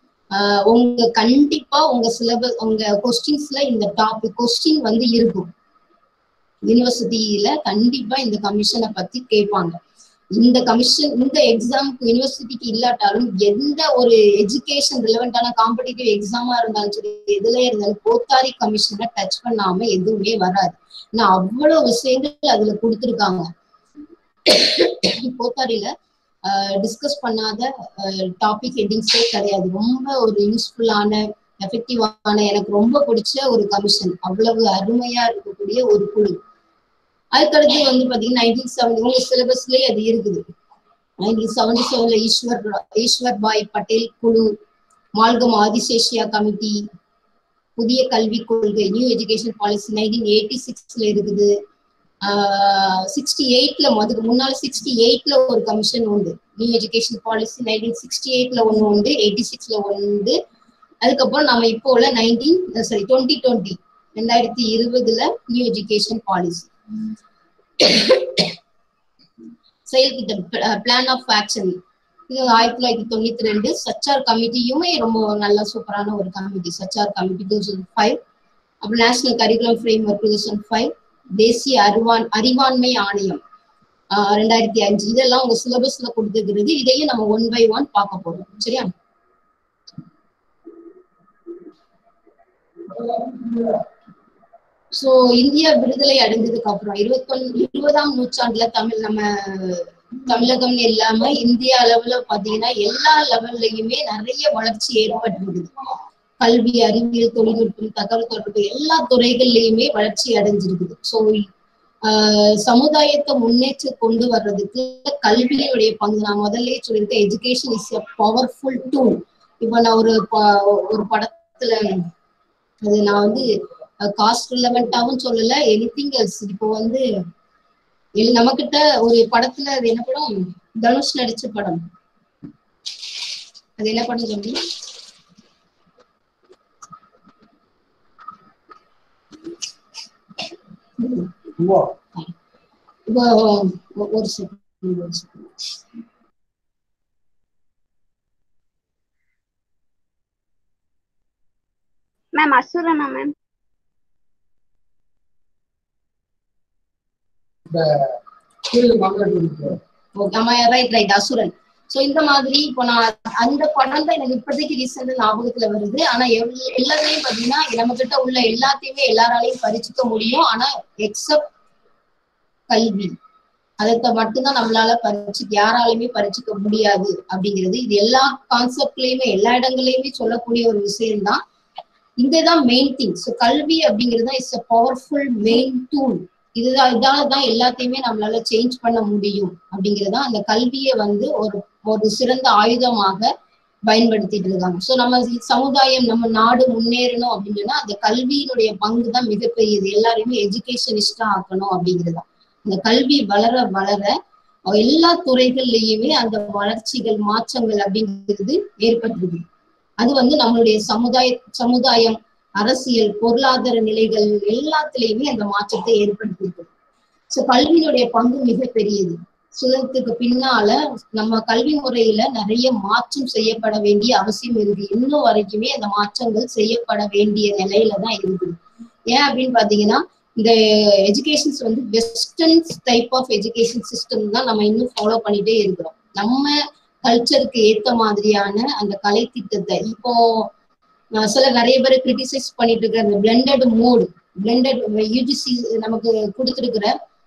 உங்க கண்டிப்பா உங்க சிலபஸ் உங்க கொஸ்டின்ஸ்ல இந்த டாபிக் கொஸ்டின் வந்து இருக்கும் யூனிவர்சிட்டியில கண்டிப்பா இந்த கமிஷனை பத்தி கேட்பாங்க இந்த கமிஷன் இந்த எக்ஸாம்க்கு யூனிவர்சிட்டிக்கு இல்லாட்டாலும் எந்த ஒரு எஜுகேஷன் ரிலவெண்டான காம்படிட்டிவ் எக்ஸாமா இருந்தாலும் சரி எதுல இருந்தாலும் கோத்தாரி கமிஷனை டச் பண்ணாம எதுவுமே வராது ஏன்னா அவ்வளவு விஷயங்கள் அதுல கொடுத்துருக்காங்க கோத்தாரியில டிஸ்கஸ் பண்ணாத டாபிக் ஹெட்டிங்ஸே கிடையாது ரொம்ப ஒரு யூஸ்ஃபுல்லான எஃபெக்டிவான எனக்கு ரொம்ப பிடிச்ச ஒரு கமிஷன் அவ்வளவு அருமையா இருக்கக்கூடிய ஒரு குழு அதுக்கடுத்து வந்து பாத்தீங்கன்னா நைன்டீன் செவன்டி உங்க சிலபஸ்லயே அது இருக்குது நைன்டீன் செவன்டி செவன்ல ஈஸ்வர் ஈஸ்வர் பாய் பட்டேல் குழு மால்கம் ஆதிசேஷியா கமிட்டி புதிய கல்விக் கொள்கை new education policy nineteen eighty சிக்ஸ்ல இருக்குது சிக்ஸ்டி எயிட்ல அதுக்கு முன்னால சிக்ஸ்டி எயிட்ல ஒரு கமிஷன் உண்டு new education policy nineteen sixty எயிட்ல ஒன்று உண்டு எயிட்டி சிக்ஸ்ல ஒன்று உண்டு அதுக்கப்புறம் நம்ம இப்போ உள்ள நைன்டீன் சாரி டுவெண்ட்டி டுவெண்ட்டி ரெண்டாயிரத்தி இருபதுல நியூ எஜுகேஷன் பாலிசி செயல் திட்டம் பிளான் ஆஃப் ஆக்ஷன் இது ஆயிரத்தி தொள்ளாயிரத்தி தொண்ணூத்தி ரெண்டு சச்சார் கமிட்டியுமே ரொம்ப நல்ல சூப்பரான ஒரு committee Sachar committee two thousand five அப்புறம் national curriculum framework two thousand five தேசிய அறிவான் அறிவாண்மை ஆணையம் ஆஹ் ரெண்டாயிரத்தி அஞ்சு இதெல்லாம் உங்க சிலபஸ்ல கொடுத்துருக்கிறது இதையும் நம்ம ஒன் பை ஒன் பார்க்க போறோம் சரியா சோ இந்தியா விடுதலை அடைஞ்சதுக்கு அப்புறம் இருபத்தொன்னு இருபதாம் நூற்றாண்டுல தமிழ் நம்ம தமிழகம்னு இல்லாம இந்திய அளவுல பாத்தீங்கன்னா எல்லா லெவல்லயுமே நிறைய வளர்ச்சி ஏற்பட்டிருக்குது கல்வி அறிவியல் தொழில்நுட்பம் தகவல் தொடர்பு எல்லா துறைகள்லயுமே வளர்ச்சி அடைஞ்சிருக்குது ஸோ சமுதாயத்தை முன்னேற்ற கொண்டு வர்றதுக்கு கல்வியுடைய பங்கு நான் முதல்ல சொல்லியிருக்கேன் education is a powerful tool இப்போ நான் ஒரு ஒரு படத்துல அது நான் வந்து காஸ்ட் ரிலவெண்டாவும் சொல்லல எனிதிங் எல்ஸ் இப்போ வந்து நம்ம கிட்ட ஒரு படத்துல அது என்ன படம் தனுஷ் நடிச்ச படம் அது என்ன படம் சொல்லி இப்போ ஒரு செகண்ட் ஒரு செகண்ட் மேம் அசுரனா மேம் ரைட் ரைட் அசுரன் சோ இந்த மாதிரி இப்போ நான் அந்த படம் தான் எனக்கு இப்போதைக்கு ரீசெண்ட் ஞாபகத்துல வருது ஆனா எல்லாத்தையும் பாத்தீங்கன்னா நம்ம கிட்ட உள்ள எல்லாத்தையுமே எல்லாராலையும் பறிச்சுக்க முடியும் ஆனா எக்ஸப்ட் கல்வி அதை மட்டும்தான் நம்மளால பறிச்சு யாராலையுமே பறிச்சுக்க முடியாது அப்படிங்கிறது இது எல்லா கான்செப்ட்லயுமே எல்லா இடங்களையுமே சொல்லக்கூடிய ஒரு விஷயம்தான் இங்கதான் மெயின் திங் ஸோ கல்வி அப்படிங்கிறது தான் it's a powerful main tool இதுதான் இதால தான் எல்லாத்தையுமே நம்மளால சேஞ்ச் பண்ண முடியும் அப்படிங்கிறதா அந்த கல்வியை வந்து ஒரு ஒரு சிறந்த ஆயுதமாக பயன்படுத்திட்டு இருக்காங்க ஸோ நம்ம சமுதாயம் நம்ம நாடு முன்னேறணும் அப்படின்னா அந்த கல்வியினுடைய பங்கு தான் மிகப்பெரியது எல்லாரையுமே எஜுகேஷனிஸ்டா ஆக்கணும் அப்படிங்கிறது அந்த கல்வி வளர வளர எல்லா துறைகள்லயுமே அந்த வளர்ச்சிகள் மாற்றங்கள் அப்படிங்கிறது ஏற்பட்டிருக்கு அது வந்து நம்மளுடைய சமுதாய சமுதாயம் அரசியல் பொருளாதார நிலைகள் எல்லாத்துலயுமே அந்த மாற்றத்தை ஏற்படுத்தியிருக்கு ஸோ கல்வியினுடைய பங்கு மிகப்பெரியது சுதந்திரத்துக்கு பின்னால நம்ம கல்வி முறையில நிறைய மாற்றம் செய்யப்பட வேண்டிய அவசியம் இருக்கு இன்னும் வரைக்குமே அந்த மாற்றங்கள் செய்யப்பட வேண்டிய நிலையில தான் இருக்குது ஏன் அப்படின்னு பாத்தீங்கன்னா இந்த எஜுகேஷன்ஸ் வந்து western type of education system தான் நம்ம இன்னும் ஃபாலோ பண்ணிட்டே இருக்கிறோம் நம்ம கல்ச்சருக்கு ஏத்த மாதிரியான அந்த கலை திட்டத்தை இப்போ சில நிறைய பேர் கிரிட்டிசைஸ் பண்ணிட்டு இருக்கிற அந்த பிளெண்டட் மோடு பிளெண்டட் யூஜிசி நமக்கு கொடுத்துருக்கிற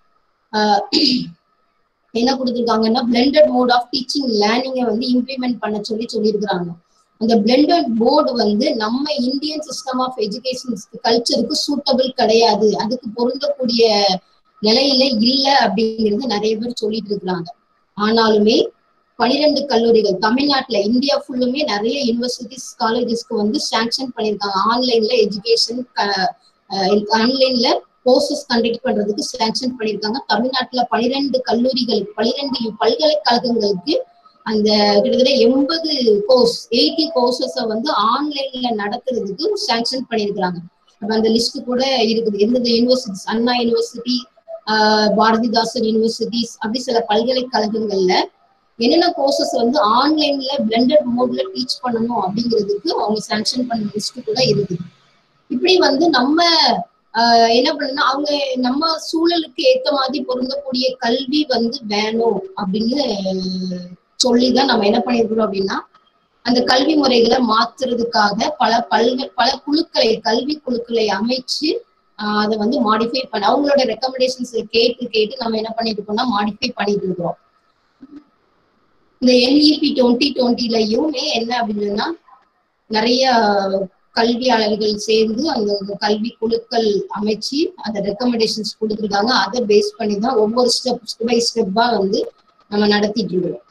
என்ன கொடுத்துருக்காங்கன்னா பிளெண்டட் மோட் ஆஃப் டீச்சிங் லேர்னிங்கை வந்து இம்ப்ளிமெண்ட் பண்ண சொல்லி சொல்லியிருக்கிறாங்க அந்த பிளெண்டட் போர்டு வந்து நம்ம இந்தியன் சிஸ்டம் ஆஃப் எஜுகேஷன் கல்ச்சருக்கு சூட்டபிள் கிடையாது அதுக்கு பொருந்தக்கூடிய நிலையில இல்லை அப்படிங்கிறது நிறைய பேர் சொல்லிட்டு இருக்கிறாங்க ஆனாலுமே பனிரெண்டு கல்லூரிகள் தமிழ்நாட்டுல இந்தியா ஃபுல்லுமே நிறைய யூனிவர்சிட்டிஸ் காலேஜஸ்க்கு வந்து சாங்ஷன் பண்ணியிருக்காங்க ஆன்லைன்ல எஜுகேஷன் ஆன்லைன்ல கோர்சஸ் கண்டக்ட் பண்றதுக்கு சாங்ஷன் பண்ணியிருக்காங்க தமிழ்நாட்டுல பனிரெண்டு கல்லூரிகளுக்கு பனிரெண்டு பல்கலைக்கழகங்களுக்கு அந்த கிட்டத்தட்ட எண்பது கோர்ஸ் எயிட்டி கோர்சஸ வந்து ஆன்லைன்ல நடத்துறதுக்கு சாங்ஷன் பண்ணியிருக்கிறாங்க அப்ப அந்த லிஸ்ட் கூட இருக்குது எந்தெந்த universities Anna university Bharathidasan universities அப்படி சில பல்கலைக்கழகங்கள்ல என்னென்ன கோர்சஸ் வந்து ஆன்லைன்ல பிளெண்டட் மோட்ல டீச் பண்ணணும் அப்படிங்கிறதுக்கு அவங்க சாங்ஷன் பண்ண லிஸ்ட் கூட இருக்குது இப்படி வந்து நம்ம என்ன பண்ணா அவங்க நம்ம சூழலுக்கு ஏத்த மாதிரி பொருந்தக்கூடிய கல்வி வந்து வேணும் அப்படின்னு சொல்லிதான் நம்ம என்ன பண்ணிருக்கிறோம் அப்படின்னா அந்த கல்வி முறைகளை மாத்துறதுக்காக பல பல்க பல குழுக்களை கல்வி குழுக்களை அமைச்சு அதை வந்து மாடிஃபை பண்ண அவங்களோட ரெக்கமெண்டேஷன்ஸ் கேட்டு கேட்டு நம்ம என்ன பண்ணிட்டு இருக்கோம்னா மாடிஃபை பண்ணிட்டு இருக்கிறோம் இந்த என்இபி டுவெண்ட்டி டுவெண்ட்டிலையுமே என்ன அப்படின்னா நிறைய கல்வியாளர்கள் சேர்ந்து அந்த கல்வி குழுக்கள் அமைச்சு அந்த ரெக்கமெண்டேஷன்ஸ் கொடுத்துருக்காங்க அதை பேஸ் பண்ணி தான் ஒவ்வொரு ஸ்டெப் ஸ்டெப் பை ஸ்டெப்பா வந்து நம்ம நடத்திட்டு இருக்கிறோம்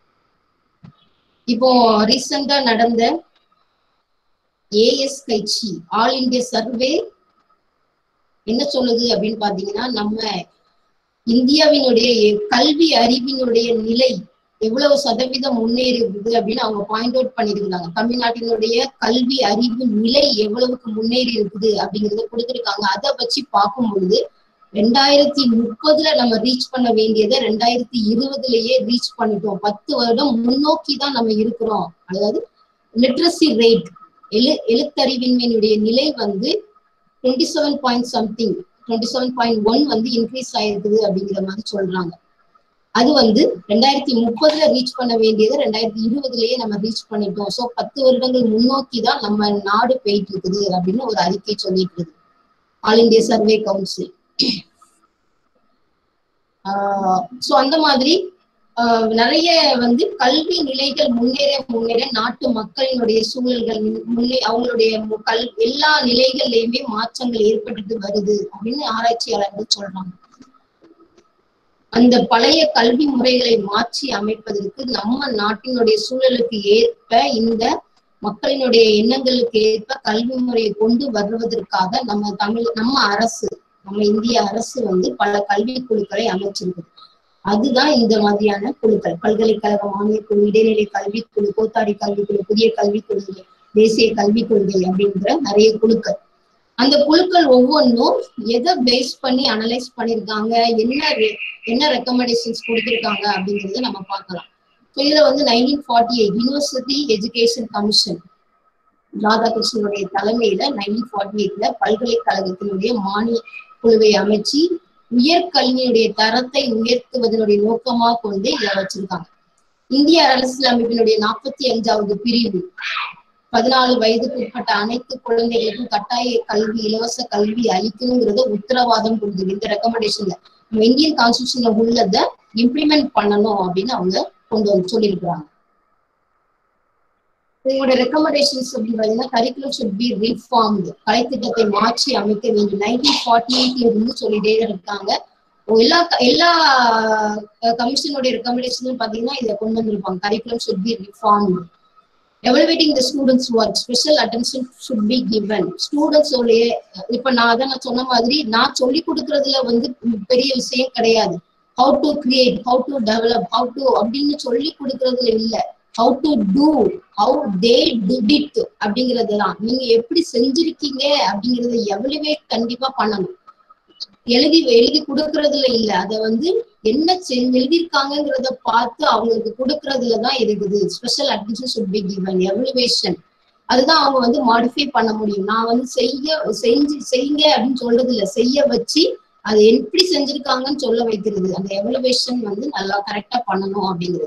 இப்போ ரீசெண்டா நடந்த ஏஎஸ் கைச்சி ஆல் இந்தியா சர்வே என்ன சொல்லுது அப்படின்னு பாத்தீங்கன்னா நம்ம இந்தியாவினுடைய கல்வி அறிவினுடைய நிலை எவ்வளவு சதவீதம் முன்னேறி இருக்குது அப்படின்னு அவங்க பாயிண்ட் அவுட் பண்ணிருக்காங்க தமிழ்நாட்டினுடைய கல்வி அறிவு நிலை எவ்வளவுக்கு முன்னேறி இருக்குது அப்படிங்கறத கொடுத்துருக்காங்க அதை வச்சு பார்க்கும் பொழுது ரெண்டாயிரத்தி முப்பதுல நம்ம ரீச் பண்ண வேண்டியதை ரெண்டாயிரத்தி இருபதுலயே ரீச் பண்ணிட்டோம் பத்து வருடம் முன்னோக்கி தான் நம்ம இருக்கிறோம் அதாவது லிட்ரஸி ரேட் எழு எழுத்தறிவின்மையினுடைய நிலை வந்து twenty seven point something twenty seven point one வந்து இன்க்ரீஸ் ஆயிருக்குது அப்படிங்கிற மாதிரி சொல்றாங்க அது வந்து ரெண்டாயிரத்தி முப்பதுல ரீச் பண்ண வேண்டியதை ரெண்டாயிரத்தி இருபதுலயே நம்ம ரீச் பண்ணிட்டோம் ஸோ பத்து வருடங்கள் முன்னோக்கி தான் நம்ம நாடு போயிட்டு இருக்குது அப்படின்னு ஒரு அறிக்கை சொல்லிட்டு இருக்கு all India survey council so அந்த மாதிரி நிறைய வந்து கல்வி நிலைகள் முன்னேற முன்னேற நாட்டு மக்களினுடைய சூழல்கள் முன்னே அவங்களுடைய கல் எல்லா நிலைகள்லயுமே மாற்றங்கள் ஏற்பட்டுட்டு வருது அப்படின்னு ஆராய்ச்சியாளர்கள் சொல்றாங்க அந்த பழைய கல்வி முறைகளை மாற்றி அமைப்பதற்கு நம்ம நாட்டினுடைய சூழலுக்கு ஏற்ப இந்த மக்களினுடைய எண்ணங்களுக்கு ஏற்ப கல்வி முறையை கொண்டு வருவதற்காக நம்ம தமிழ் நம்ம அரசு நம்ம இந்திய அரசு வந்து பல கல்வி குழுக்களை அமைச்சிருக்குது அதுதான் இந்த மாதிரியான குழுக்கள் பல்கலைக்கழக மானிய குழு இடைநிலை கல்விக்குழு கோத்தாடி கல்விக்குழு புதிய கல்விக் கொள்கை தேசிய கல்விக் கொள்கை அப்படின்ற நிறைய குழுக்கள் அந்த குழுக்கள் ஒவ்வொன்றும் எதை பேஸ் பண்ணி அனலைஸ் பண்ணிருக்காங்க என்ன என்ன ரெக்கமெண்டேஷன்ஸ் கொடுத்துருக்காங்க அப்படிங்கறத நம்ம பார்க்கலாம் ஸோ இதுல வந்து nineteen forty eight university education commission ராதாகிருஷ்ணனுடைய தலைமையில நைன்டீன் ஃபார்ட்டி எயிட்ல பல்கலைக்கழகத்தினுடைய மானிய குழுவை அமைச்சு உயர்கல்வியினுடைய தரத்தை உயர்த்துவதனுடைய நோக்கமா கொண்டு இதை வச்சிருக்காங்க இந்திய அரசியலமைப்பினுடைய நாற்பத்தி அஞ்சாவது பிரிவு பதினாலு வயதுக்கு உட்பட்ட அனைத்து குழந்தைகளுக்கும் கட்டாய கல்வி இலவச கல்வி அளிக்கணுங்கிறத உத்தரவாதம் கொடுக்குது இந்த ரெக்கமெண்டேஷன்ல நம்ம இந்தியன் கான்ஸ்டியூஷன்ல உள்ளத இம்ப்ளிமெண்ட் பண்ணணும் அப்படின்னு அவங்க கொண்டு வந்து சொல்லியிருக்கிறாங்க உங்களோட ரெக்கமெண்டேஷன்ஸ் அப்படின்னு பாத்தீங்கன்னா கரிக்குலம் ஷுட் பி ரீஃபார்ம்டு கலைத்திட்டத்தை மாற்றி அமைக்க வேண்டும் நைன்டீன் ஃபார்ட்டி எயிட்ல இருந்து சொல்லிட்டே இருக்காங்க எல்லா எல்லா கமிஷனுடைய ரெக்கமெண்டேஷனும் பாத்தீங்கன்னா இதை கொண்டு வந்திருப்பாங்க curriculum should be reformed evaluating the students work special attention should be given students உடைய இப்ப நான் அதான் நான் சொன்ன மாதிரி நான் சொல்லி கொடுக்கறதுல வந்து பெரிய விஷயம் கிடையாது how to create how to develop how to அப்படின்னு சொல்லி கொடுக்கறதுல இல்ல how to do how they did it அப்படிங்கிறது தான் நீங்க எப்படி செஞ்சிருக்கீங்க அப்படிங்கறத எவலுவேட் கண்டிப்பா பண்ணணும் எழுதி எழுதி கொடுக்கறதுல இல்ல அத வந்து என்ன செ- எழுதியிருக்காங்கங்கிறத பார்த்து அவங்களுக்கு கொடுக்கறதுல தான் இருக்குது special attention should be given evaluation அதுதான் அவங்க வந்து மாடிஃபை பண்ண முடியும் நான் வந்து செய்ய செஞ்சு செய்யுங்க அப்படின்னு சொல்றது இல்ல செய்ய வச்சு அது எப்படி செஞ்சிருக்காங்கன்னு சொல்ல வைக்கிறது அந்த எவலுவேஷன் வந்து நல்லா கரெக்டா பண்ணணும் அப்படிங்கிறது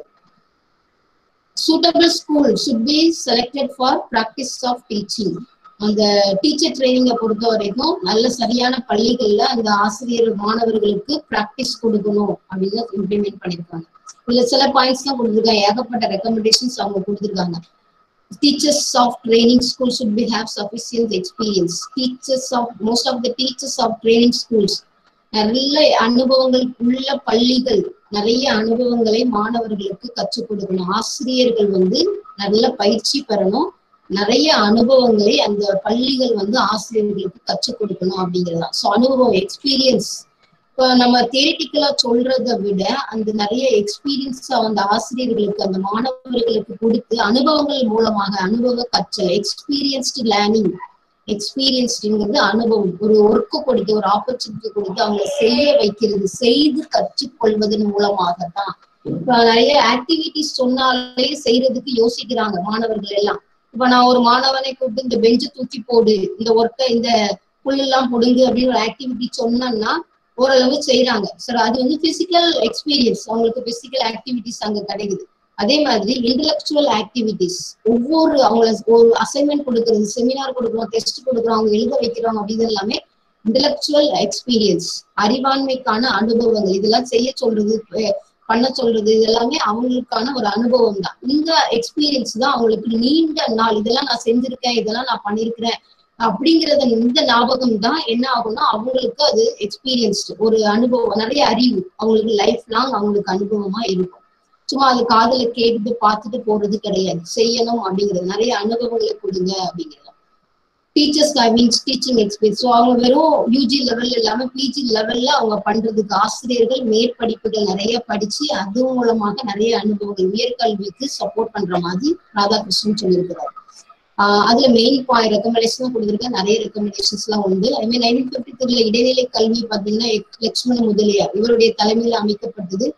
suitable school should be selected for practice of teaching அந்த டீச்சர் ட்ரைனிங்கை பொறுத்த வரைக்கும் நல்ல சரியான பள்ளிகள்ல அந்த ஆசிரியர் மாணவர்களுக்கு பிராக்டிஸ் கொடுக்கணும் அப்படின்னு இம்ப்ளிமெண்ட் பண்ணிருக்காங்க இதுல சில பாயிண்ட்ஸ் தான் கொடுத்துருக்காங்க ஏகப்பட்ட ரெக்கமெண்டேஷன்ஸ் அவங்க கொடுத்துருக்காங்க teachers of training school should be have sufficient experience teachers of most of the teachers of training schools நல்ல அனுபவங்கள் உள்ள பள்ளிகள் நிறைய அனுபவங்களை மாணவர்களுக்கு கற்றுக் கொடுக்கணும் ஆசிரியர்கள் வந்து நல்ல பயிற்சி பெறணும் நிறைய அனுபவங்களை அந்த பள்ளிகள் வந்து ஆசிரியர்களுக்கு கற்றுக் கொடுக்கணும் அப்படிங்கிறதா ஸோ அனுபவம் எக்ஸ்பீரியன்ஸ் இப்போ நம்ம தியரிட்டிக்கலா சொல்றதை விட அந்த நிறைய எக்ஸ்பீரியன்ஸ் அந்த ஆசிரியர்களுக்கு அந்த மாணவர்களுக்கு கொடுத்து அனுபவங்கள் மூலமாக அனுபவ கற்றல் எக்ஸ்பீரியன்ஸ்டு லேர்னிங் எக்ஸ்பீரியன்ஸ்டுங்கிறது அனுபவம் ஒரு ஒர்க்கு கொடுத்து ஒரு ஆப்பர்ச்சுனிட்டி கொடுத்து அவங்களை செய்ய வைக்கிறது செய்து கற்றுக்கொள்வதன் மூலமாக தான் இப்ப நிறைய ஆக்டிவிட்டிஸ் சொன்னாலே செய்யறதுக்கு யோசிக்கிறாங்க மாணவர்கள் எல்லாம் இப்ப நான் ஒரு மாணவனை கூப்பிட்டு இந்த பெஞ்சு தூக்கி போடு இந்த ஒர்க்கை இந்த புல்லெல்லாம் புடுங்கு அப்படின்னு ஒரு ஆக்டிவிட்டி சொன்னோம்னா ஓரளவு செய்யறாங்க சார் அது வந்து பிசிக்கல் எக்ஸ்பீரியன்ஸ் அவங்களுக்கு பிசிக்கல் ஆக்டிவிட்டிஸ் அங்க கிடைக்குது அதே மாதிரி இன்டலெக்சுவல் ஆக்டிவிட்டிஸ் ஒவ்வொரு அவங்கள ஒரு அசைன்மெண்ட் கொடுக்கறது செமினார் கொடுக்குறோம் டெஸ்ட் கொடுக்குறோம் அவங்க எழுத வைக்கிறோம் அப்படின்னு எல்லாமே இன்டலெக்சுவல் எக்ஸ்பீரியன்ஸ் அறிவாண்மைக்கான அனுபவங்கள் இதெல்லாம் செய்ய சொல்றது அஹ் பண்ண சொல்றது இது எல்லாமே அவங்களுக்கான ஒரு அனுபவம் தான் இந்த எக்ஸ்பீரியன்ஸ் தான் அவங்களுக்கு நீண்ட நாள் இதெல்லாம் நான் செஞ்சிருக்கேன் இதெல்லாம் நான் பண்ணிருக்கிறேன் அப்படிங்கறத இந்த ஞாபகம் தான் என்ன ஆகும்னா அவங்களுக்கு அது எக்ஸ்பீரியன்ஸ் ஒரு அனுபவம் நிறைய அறிவு அவங்களுக்கு லைஃப் லாங் அவங்களுக்கு அனுபவமா இருக்கும் சும்மா அது காதுல கேட்டுட்டு பார்த்துட்டு போறது கிடையாது செய்யணும் அப்படிங்கிறது நிறைய அனுபவங்களை கொடுங்க அப்படிங்கிறது teachers I means teaching experience so அவங்க வெறும் யூஜி லெவல் இல்லாம பிஜி லெவல்ல அவங்க பண்றதுக்கு ஆசிரியர்கள் மேற்படிப்புகள் நிறைய படிச்சு அது மூலமாக நிறைய அனுபவங்கள் உயர்கல்விக்கு சப்போர்ட் பண்ற மாதிரி ராதாகிருஷ்ணன் சொல்லியிருக்கிறார் ஆஹ் அதுல மெயின் பாயிண்ட் ரெக்கமெண்டேஷன் கொடுத்துருக்க நிறைய ரெக்கமெண்டேஷன்ஸ் எல்லாம் உண்டு அதே மாதிரி நைன்டீன் பிப்டி த்ரீல இடைநிலை கல்வி பாத்தீங்கன்னா எக்- லட்சுமண முதலியார் இவருடைய தலைமையில அமைக்கப்பட்டது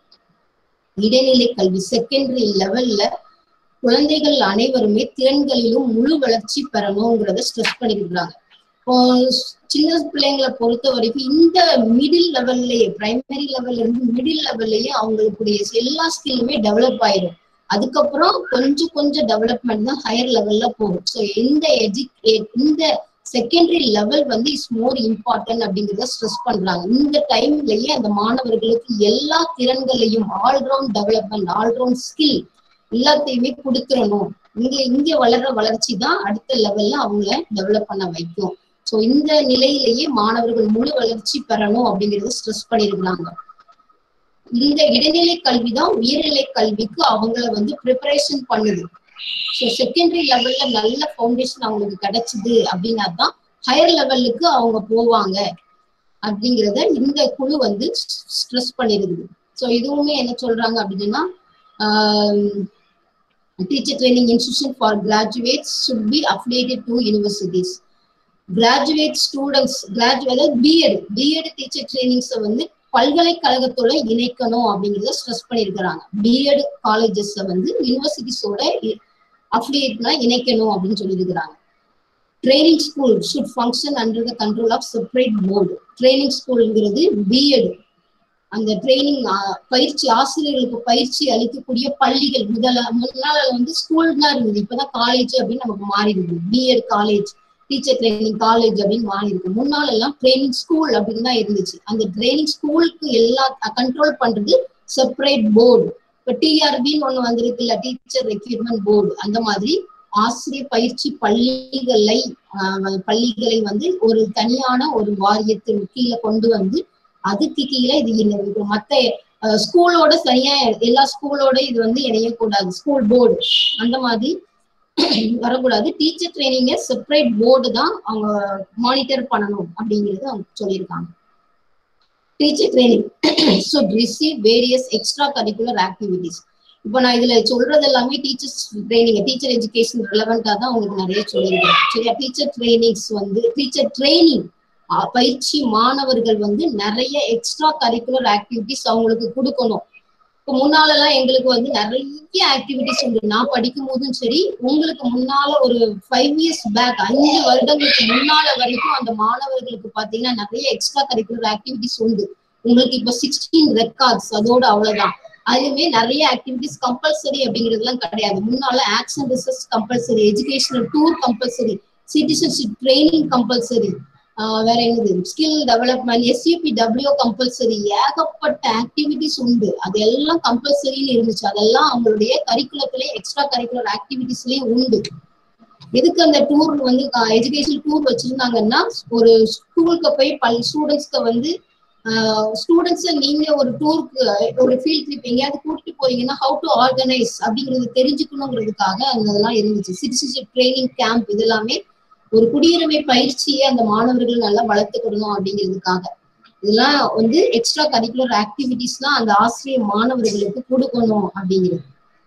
இடைநிலை கல்வி செகண்டரி லெவல்ல குழந்தைகள் அனைவருமே திறன்களிலும் முழு வளர்ச்சி பெறணுங்கிறத ஸ்ட்ரெஸ் பண்ணிருக்கிறாங்க இப்போ சின்ன பிள்ளைங்களை பொறுத்த வரைக்கும் இந்த மிடில் லெவல்லயே பிரைமரி லெவல்ல இருந்து மிடில் லெவல்லயே அவங்களுக்குடைய எல்லா ஸ்கில்லுமே டெவலப் ஆயிடும் அதுக்கப்புறம் கொஞ்சம் கொஞ்சம் டெவலப்மெண்ட் தான் ஹையர் லெவல்ல போகும் ஸோ எந்த எஜு இந்த செகண்டரி லெவல் வந்து இஸ் மோர் இம்பார்ட்டன்ட் அப்படிங்கிறத ஸ்ட்ரெஸ் பண்றாங்க இந்த டைம்லயே அந்த மாணவர்களுக்கு எல்லா திறன்களையும் ஆல்ரவுண்ட் டெவலப்மெண்ட் ஆல்ரவுண்ட் ஸ்கில் எல்லாத்தையுமே கொடுத்துடணும் இங்க இங்க வளர்ற வளர்ச்சி தான் அடுத்த லெவல்ல அவங்கள டெவலப் பண்ண வைக்கும் ஸோ இந்த நிலையிலேயே மாணவர்கள் முழு வளர்ச்சி பெறணும் அப்படிங்கறத ஸ்ட்ரெஸ் பண்ணிருக்கிறாங்க இந்த இடைநிலை கல்வி தான் உயர்நிலை கல்விக்கு அவங்கள வந்து ப்ரிப்பரேஷன் பண்ணுது ஸோ செகண்டரி லெவல்ல நல்ல ஃபவுண்டேஷன் அவங்களுக்கு கிடைச்சது அப்படின்னா தான் ஹையர் லெவலுக்கு அவங்க போவாங்க அப்படிங்கிறத இந்த குழு வந்து ஸ்ட்ரெஸ் பண்ணிருக்குது ஸோ இதுவுமே என்ன சொல்றாங்க அப்படின்னா teacher training institution for graduates should be affiliated to universities graduate students graduate அதாவது பிஎட் பிஎட் டீச்சர் ட்ரைனிங்ஸை வந்து பல்கலைக்கழகத்தோட இணைக்கணும் அப்படிங்கிறத ஸ்ட்ரெஸ் பண்ணியிருக்கிறாங்க பிஎட் காலேஜஸை வந்து யூனிவர்சிட்டிஸோட அஃபிலியேட்னா இணைக்கணும் அப்படின்னு சொல்லியிருக்கிறாங்க training school should function under the control of separate board training ஸ்கூல்ங்கிறது பிஎட் அந்த ட்ரைனிங் பயிற்சி ஆசிரியர்களுக்கு பயிற்சி அளிக்கக்கூடிய பள்ளிகள் முதல்ல முன்னால வந்து ஸ்கூல் தான் இருந்தது இப்பதான் காலேஜ் அப்படின்னு நமக்கு மாறி இருக்குது B Ed college teacher training college அப்படின்னு மாறி இருக்கு முன்னால எல்லாம் ட்ரைனிங் ஸ்கூல் அப்படின்னு தான் இருந்துச்சு அந்த ட்ரைனிங் ஸ்கூலுக்கு எல்லா கண்ட்ரோல் பண்றது செப்பரேட் போர்டு இப்ப டிஆர்பின்னு ஒண்ணு வந்திருக்குல்ல டீச்சர் ரெக்யூர்மெண்ட் போர்டு அந்த மாதிரி ஆசிரியர் பயிற்சி பள்ளிகளை ஆஹ் பள்ளிகளை வந்து ஒரு தனியான ஒரு வாரியத்தின் கீழே கொண்டு வந்து அதுக்கு கீழே இது இன்னும் இப்ப மத்த அஹ், ஸ்கூலோட சரியா எல்லா ஸ்கூலோட இது வந்து இணையக்கூடாது ஸ்கூல் போர்டு அந்த மாதிரி வரக்கூடாது டீச்சர் ட்ரைனிங்க செப்பரேட் போர்டு தான் அவங்க மானிட்டர் பண்ணணும் அப்படிங்கிறது அவங்க சொல்லியிருக்காங்க teacher training should receive various extra curricular activities இப்போ நான் இதுல சொல்றது எல்லாமே டீச்சர்ஸ் ட்ரைனிங் டீச்சர் எஜுகேஷன் ரிலவெண்டா தான் உங்களுக்கு நிறைய சொல்லியிருக்கேன் சரியா டீச்சர் ட்ரைனிங்ஸ் வந்து டீச்சர் ட்ரைனிங் பயிற்சி மாணவர்கள் வந்து நிறைய எக்ஸ்ட்ரா கரிக்குலர் ஆக்டிவிட்டிஸ் அவங்களுக்கு கொடுக்கணும் இப்போ முன்னால எல்லாம் எங்களுக்கு வந்து நிறைய ஆக்டிவிட்டிஸ் உண்டு நான் படிக்கும் போதும் சரி உங்களுக்கு முன்னால ஒரு ஃபைவ் இயர்ஸ் பேக் அஞ்சு வருடங்களுக்கு முன்னால வரைக்கும் அந்த மாணவர்களுக்கு பாத்தீங்கன்னா நிறைய எக்ஸ்ட்ரா கரிக்குலர் ஆக்டிவிட்டிஸ் உண்டு உங்களுக்கு இப்போ சிக்ஸ்டீன் ரெக்கார்ட்ஸ் அதோட அவ்வளவுதான் அதுவுமே நிறைய ஆக்டிவிட்டிஸ் கம்பல்சரி அப்படிங்கிறதுலாம் கிடையாது முன்னால ஆக்ஸ் and research compulsory educational tour compulsory citizenship training compulsory வேற என்னது skill development SUP W compulsory ஏகப்பட்ட ஆக்டிவிட்டிஸ் உண்டு அது எல்லாம் கம்பல்சரின்னு இருந்துச்சு அதெல்லாம் அவங்களுடைய கரிக்குலத்திலே எக்ஸ்ட்ரா கரிக்குலர் ஆக்டிவிட்டிஸ்லயும் உண்டு எதுக்கு அந்த டூர் வந்து எஜுகேஷன் டூர் வச்சிருந்தாங்கன்னா ஒரு ஸ்கூலுக்கு போய் பல் ஸ்டூடெண்ட்ஸ்க்கு வந்து ஸ்டூடெண்ட்ஸ் நீங்க ஒரு டூருக்கு ஒரு ஃபீல்ட் ட்ரிப் எங்கேயாவது கூட்டிட்டு போறீங்கன்னா ஹவு டு ஆர்கனைஸ் அப்படிங்கிறது தெரிஞ்சுக்கணுங்கிறதுக்காக அந்த இதெல்லாம் இருந்துச்சு சிட்டிசன்ஷிப் ட்ரைனிங் கேம்ப் இது எல்லாமே ஒரு குடியுரிமை பயிற்சியை அந்த மாணவர்கள் நல்லா வளர்த்துக்கிடணும் அப்படிங்கிறதுக்காக இதெல்லாம் வந்து எக்ஸ்ட்ரா கரிக்குலர் ஆக்டிவிட்டிஸ்லாம் அந்த ஆசிரியர் மாணவர்களுக்கு கொடுக்கணும் அப்படிங்கிறது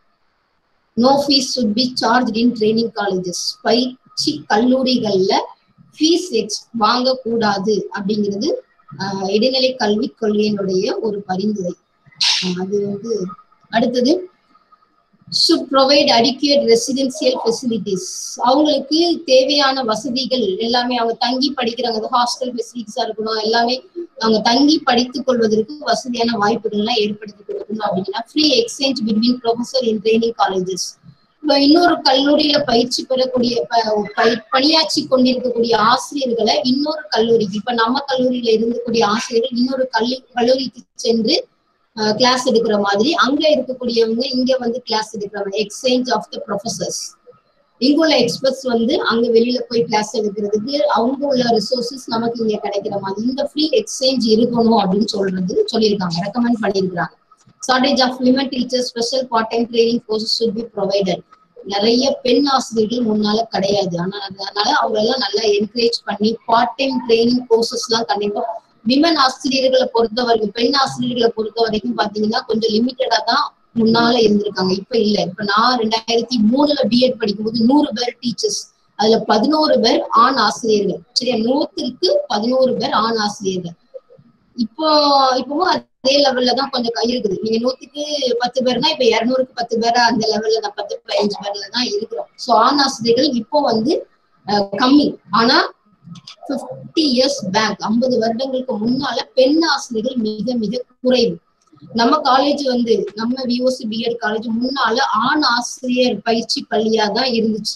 no fees should be charge in training colleges பயிற்சி கல்லூரிகள்ல ஃபீஸ் எக்ஸ் வாங்கக்கூடாது அப்படிங்கிறது ஆஹ் இடைநிலை கல்வி கொள்கையினுடைய ஒரு பரிந்துரை ஆஹ் அது வந்து அடுத்தது should provide adequate residential facilities அவங்களுக்கு தேவையான வசதிகள் எல்லாமே அவங்க தங்கி படிக்கிறாங்க ஹாஸ்டல் ஃபெசிலிட்டிஸா இருக்கணும் எல்லாமே அவங்க தங்கி படித்துக் கொள்வதற்கு வசதியான வாய்ப்புகள் எல்லாம் ஏற்படுத்தி கொடுக்கணும் அப்படின்னா free exchange between professor in training colleges இப்போ இன்னொரு கல்லூரியில பயிற்சி பெறக்கூடிய ப- ப- பணியாற்றி கொண்டிருக்கக்கூடிய ஆசிரியர்களை இன்னொரு கல்லூரிக்கு இப்ப நம்ம கல்லூரியில இருக்கக்கூடிய ஆசிரியர்கள் இன்னொரு கல்லூரி கல்லூரிக்கு சென்று கிளாஸ் எடுக்கிற மாதிரி அங்க இருக்கக்கூடியவங்க இங்க வந்து கிளாஸ் எடுக்கிறாங்க எக்ஸ்சேஞ்ச் ஆஃப் த ப்ரொஃபசர்ஸ் இங்க உள்ள எக்ஸ்பர்ட்ஸ் வந்து அங்க வெளியில போய் கிளாஸ் எடுக்கிறதுக்கு அவங்க உள்ள ரிசோர்சஸ் நமக்கு இங்க கிடைக்கிற மாதிரி இந்த ஃப்ரீ எக்ஸ்சேஞ்ச் இருக்கணும் அப்படின்னு சொல்றது சொல்லியிருக்காங்க ரெக்கமெண்ட் பண்ணியிருக்காங்க shortage of women teacher special part time training courses should be provided நிறைய பெண் ஆசிரியர்கள் முன்னால கிடையாது ஆனா அதனால அவங்க எல்லாம் நல்லா என்கரேஜ் பண்ணி பார்ட் டைம் ட்ரைனிங் கோர்சஸ் எல்லாம் கண்டிப்பா விமன் ஆசிரியர்களை பொறுத்த வரைக்கும் பெண் ஆசிரியர்களை பொறுத்த வரைக்கும் பாத்தீங்கன்னா கொஞ்சம் லிமிட்டடா தான் முன்னால இருந்திருக்காங்க இப்ப இல்ல இப்ப நான் ரெண்டாயிரத்தி மூணுல பிஎட் படிக்கும்போது நூறு பேர் டீச்சர்ஸ் அதுல பதினோரு பேர் ஆண் ஆசிரியர்கள் சரியா நூத்துக்கு பதினோரு பேர் ஆண் ஆசிரியர்கள் இப்போ இப்பவும் அதே லெவல்ல தான் கொஞ்சம் க- இருக்குது நீங்க நூத்துக்கு பத்து பேர்னா இப்ப இருநூறுக்கு பத்து பேரா அந்த லெவல்ல தான் பத்து பதினஞ்சு பேர்ல தான் இருக்கிறோம் சோ ஆண் ஆசிரியர்கள் இப்போ வந்து அஹ், கம்மி ஆனா 50 இயர்ஸ் பேக் ஐம்பது வருடங்களுக்கு முன்னால பெண் ஆசிரியர்கள் மிக மிக குறைவு நம்ம காலேஜ் வந்து நம்ம விஓசி பிஎட் காலேஜ் முன்னால ஆண் ஆசிரியர் பயிற்சி பள்ளியா தான் இருந்துச்சு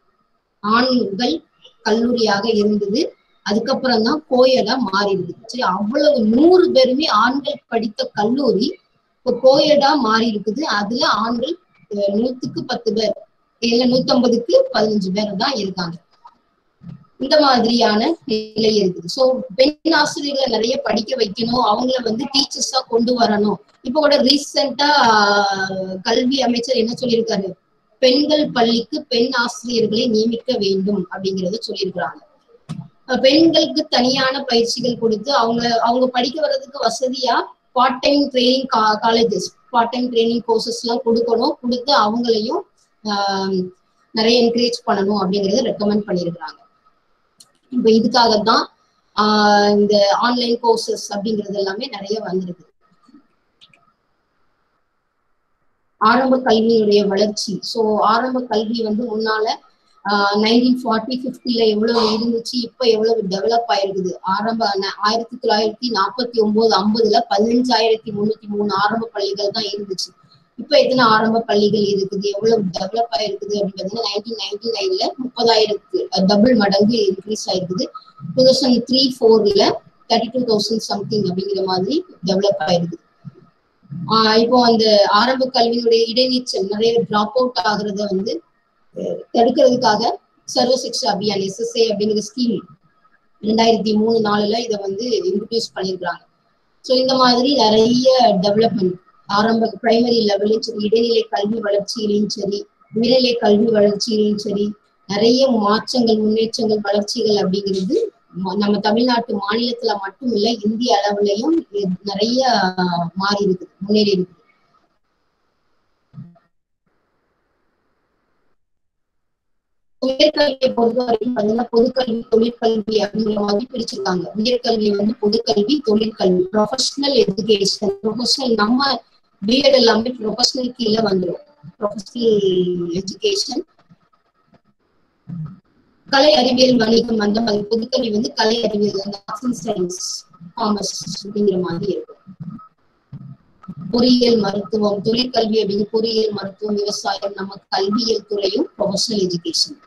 ஆண்கள் கல்லூரியாக இருந்தது அதுக்கப்புறம் தான் கோயடா மாறிடுது சரி அவ்வளவு நூறு பேருமே ஆண்கள் படித்த கல்லூரி இப்போ கோயடா மாறி இருக்குது அதுல ஆண்கள் அஹ், நூத்துக்கு பத்து பேர் இல்ல நூத்தம்பதுக்கு பதினஞ்சு பேர் தான் இருக்காங்க இந்த மாதிரியான நிலை இருக்குது சோ பெண் ஆசிரியர்களை நிறைய படிக்க வைக்கணும் அவங்கள வந்து டீச்சர்ஸா கொண்டு வரணும் இப்ப கூட ரீசெண்டா கல்வி அமைச்சர் என்ன சொல்லியிருக்காரு பெண்கள் பள்ளிக்கு பெண் ஆசிரியர்களை நியமிக்க வேண்டும் அப்படிங்கறத சொல்லியிருக்கிறாங்க அஹ் பெண்களுக்கு தனியான பயிற்சிகள் கொடுத்து அவங்க அவங்க படிக்க வர்றதுக்கு வசதியா part time training colleges part time training courses எல்லாம் கொடுக்கணும் கொடுத்து அவங்களையும் ஆஹ் நிறைய என்கரேஜ் பண்ணணும் அப்படிங்கறத ரெக்கமெண்ட் பண்ணியிருக்கிறாங்க இப்ப இதுக்காகத்தான் ஆஹ் இந்த ஆன்லைன் கோர்சஸ் அப்படிங்கிறது எல்லாமே நிறைய வந்திருக்கு ஆரம்ப கல்வியுடைய வளர்ச்சி சோ ஆரம்ப கல்வி வந்து முன்னால நைன்டீன் ஃபார்ட்டி ஃபிஃப்டில எவ்வளவு இருந்துச்சு இப்ப எவ்வளவு டெவலப் ஆயிருக்குது ஆரம்ப ந- ஆயிரத்தி தொள்ளாயிரத்தி நாற்பத்தி ஒன்பது ஐம்பதுல பதினஞ்சாயிரத்தி முன்னூத்தி மூணு ஆரம்ப பள்ளிகள் தான் இருந்துச்சு இப்ப எத்தனை ஆரம்ப பள்ளிகள் இருக்குது எவ்வளவு டெவலப் ஆயிருக்குது அப்படின்னு பாத்தீங்கன்னா நைன்டீன் நைன்டி நைன்ல முப்பதாயிரத்து டபுள் மடங்கு இன்க்ரீஸ் ஆயிருக்குது டூ தௌசண்ட் த்ரீ ஃபோர்ல தேர்ட்டி டூ தௌசண்ட் சம்திங் அப்படிங்கிற மாதிரி டெவலப் ஆயிருக்குது ஆஹ் இப்போ அந்த ஆரம்ப கல்வியினுடைய இடைநீச்சல் நிறைய டிராப் அவுட் ஆகுறத வந்து அஹ், தடுக்கிறதுக்காக சர்வ சிக்ஷா அபியான் எஸ்எஸ்ஏ அப்படிங்கிற ஸ்கீம் ரெண்டாயிரத்தி மூணு நாலுல இதை வந்து இன்ட்ரடியூஸ் பண்ணியிருக்காங்க ஸோ இந்த மாதிரி நிறைய டெவலப்மெண்ட் ஆரம்ப பிரைமரி லெவலையும் சரி இடைநிலை கல்வி வளர்ச்சியிலையும் சரி உயர்நிலை கல்வி வளர்ச்சியிலையும் சரி நிறைய மாற்றங்கள் முன்னேற்றங்கள் வளர்ச்சிகள் அப்படிங்கிறது ம- நம்ம தமிழ்நாட்டு மாநிலத்துல மட்டும் இல்ல இந்திய அளவுலயும் இது நிறைய மாறி இருக்குது முன்னேறி இருக்குது உயர்கல்வியை பொறுத்த வரைக்கும் பாத்தீங்கன்னா பொதுக்கல்வி தொழிற்கல்வி அப்படிங்கிற மாதிரி பிரிச்சிருக்காங்க உயர்கல்வி வந்து பொதுக்கல்வி தொழிற்கல்வி ப்ரொஃபஷனல் எஜுகேஷன் ப்ரொஃபஷனல் நம்ம பிஎட் எல்லாமே ப்ரொஃபஷனல் கீழே வந்துடும் ப்ரொஃபஷனல் எஜுகேஷன் கலை அறிவியல் வணிகம் அந்த மாதிரி பொதுக்கல்வி வந்து கலை அறிவியல் அந்த ஆர்ட்ஸ் அண்ட் சயின்ஸ் காமர்ஸ் அப்படிங்கிற மாதிரி இருக்கும் பொறியியல் மருத்துவம் தொழிற்கல்வி அப்படின்னு பொறியியல் மருத்துவம் விவசாயம் நம்ம கல்வியியல் துறையும் ப்ரொஃபஷனல் எஜுகேஷன்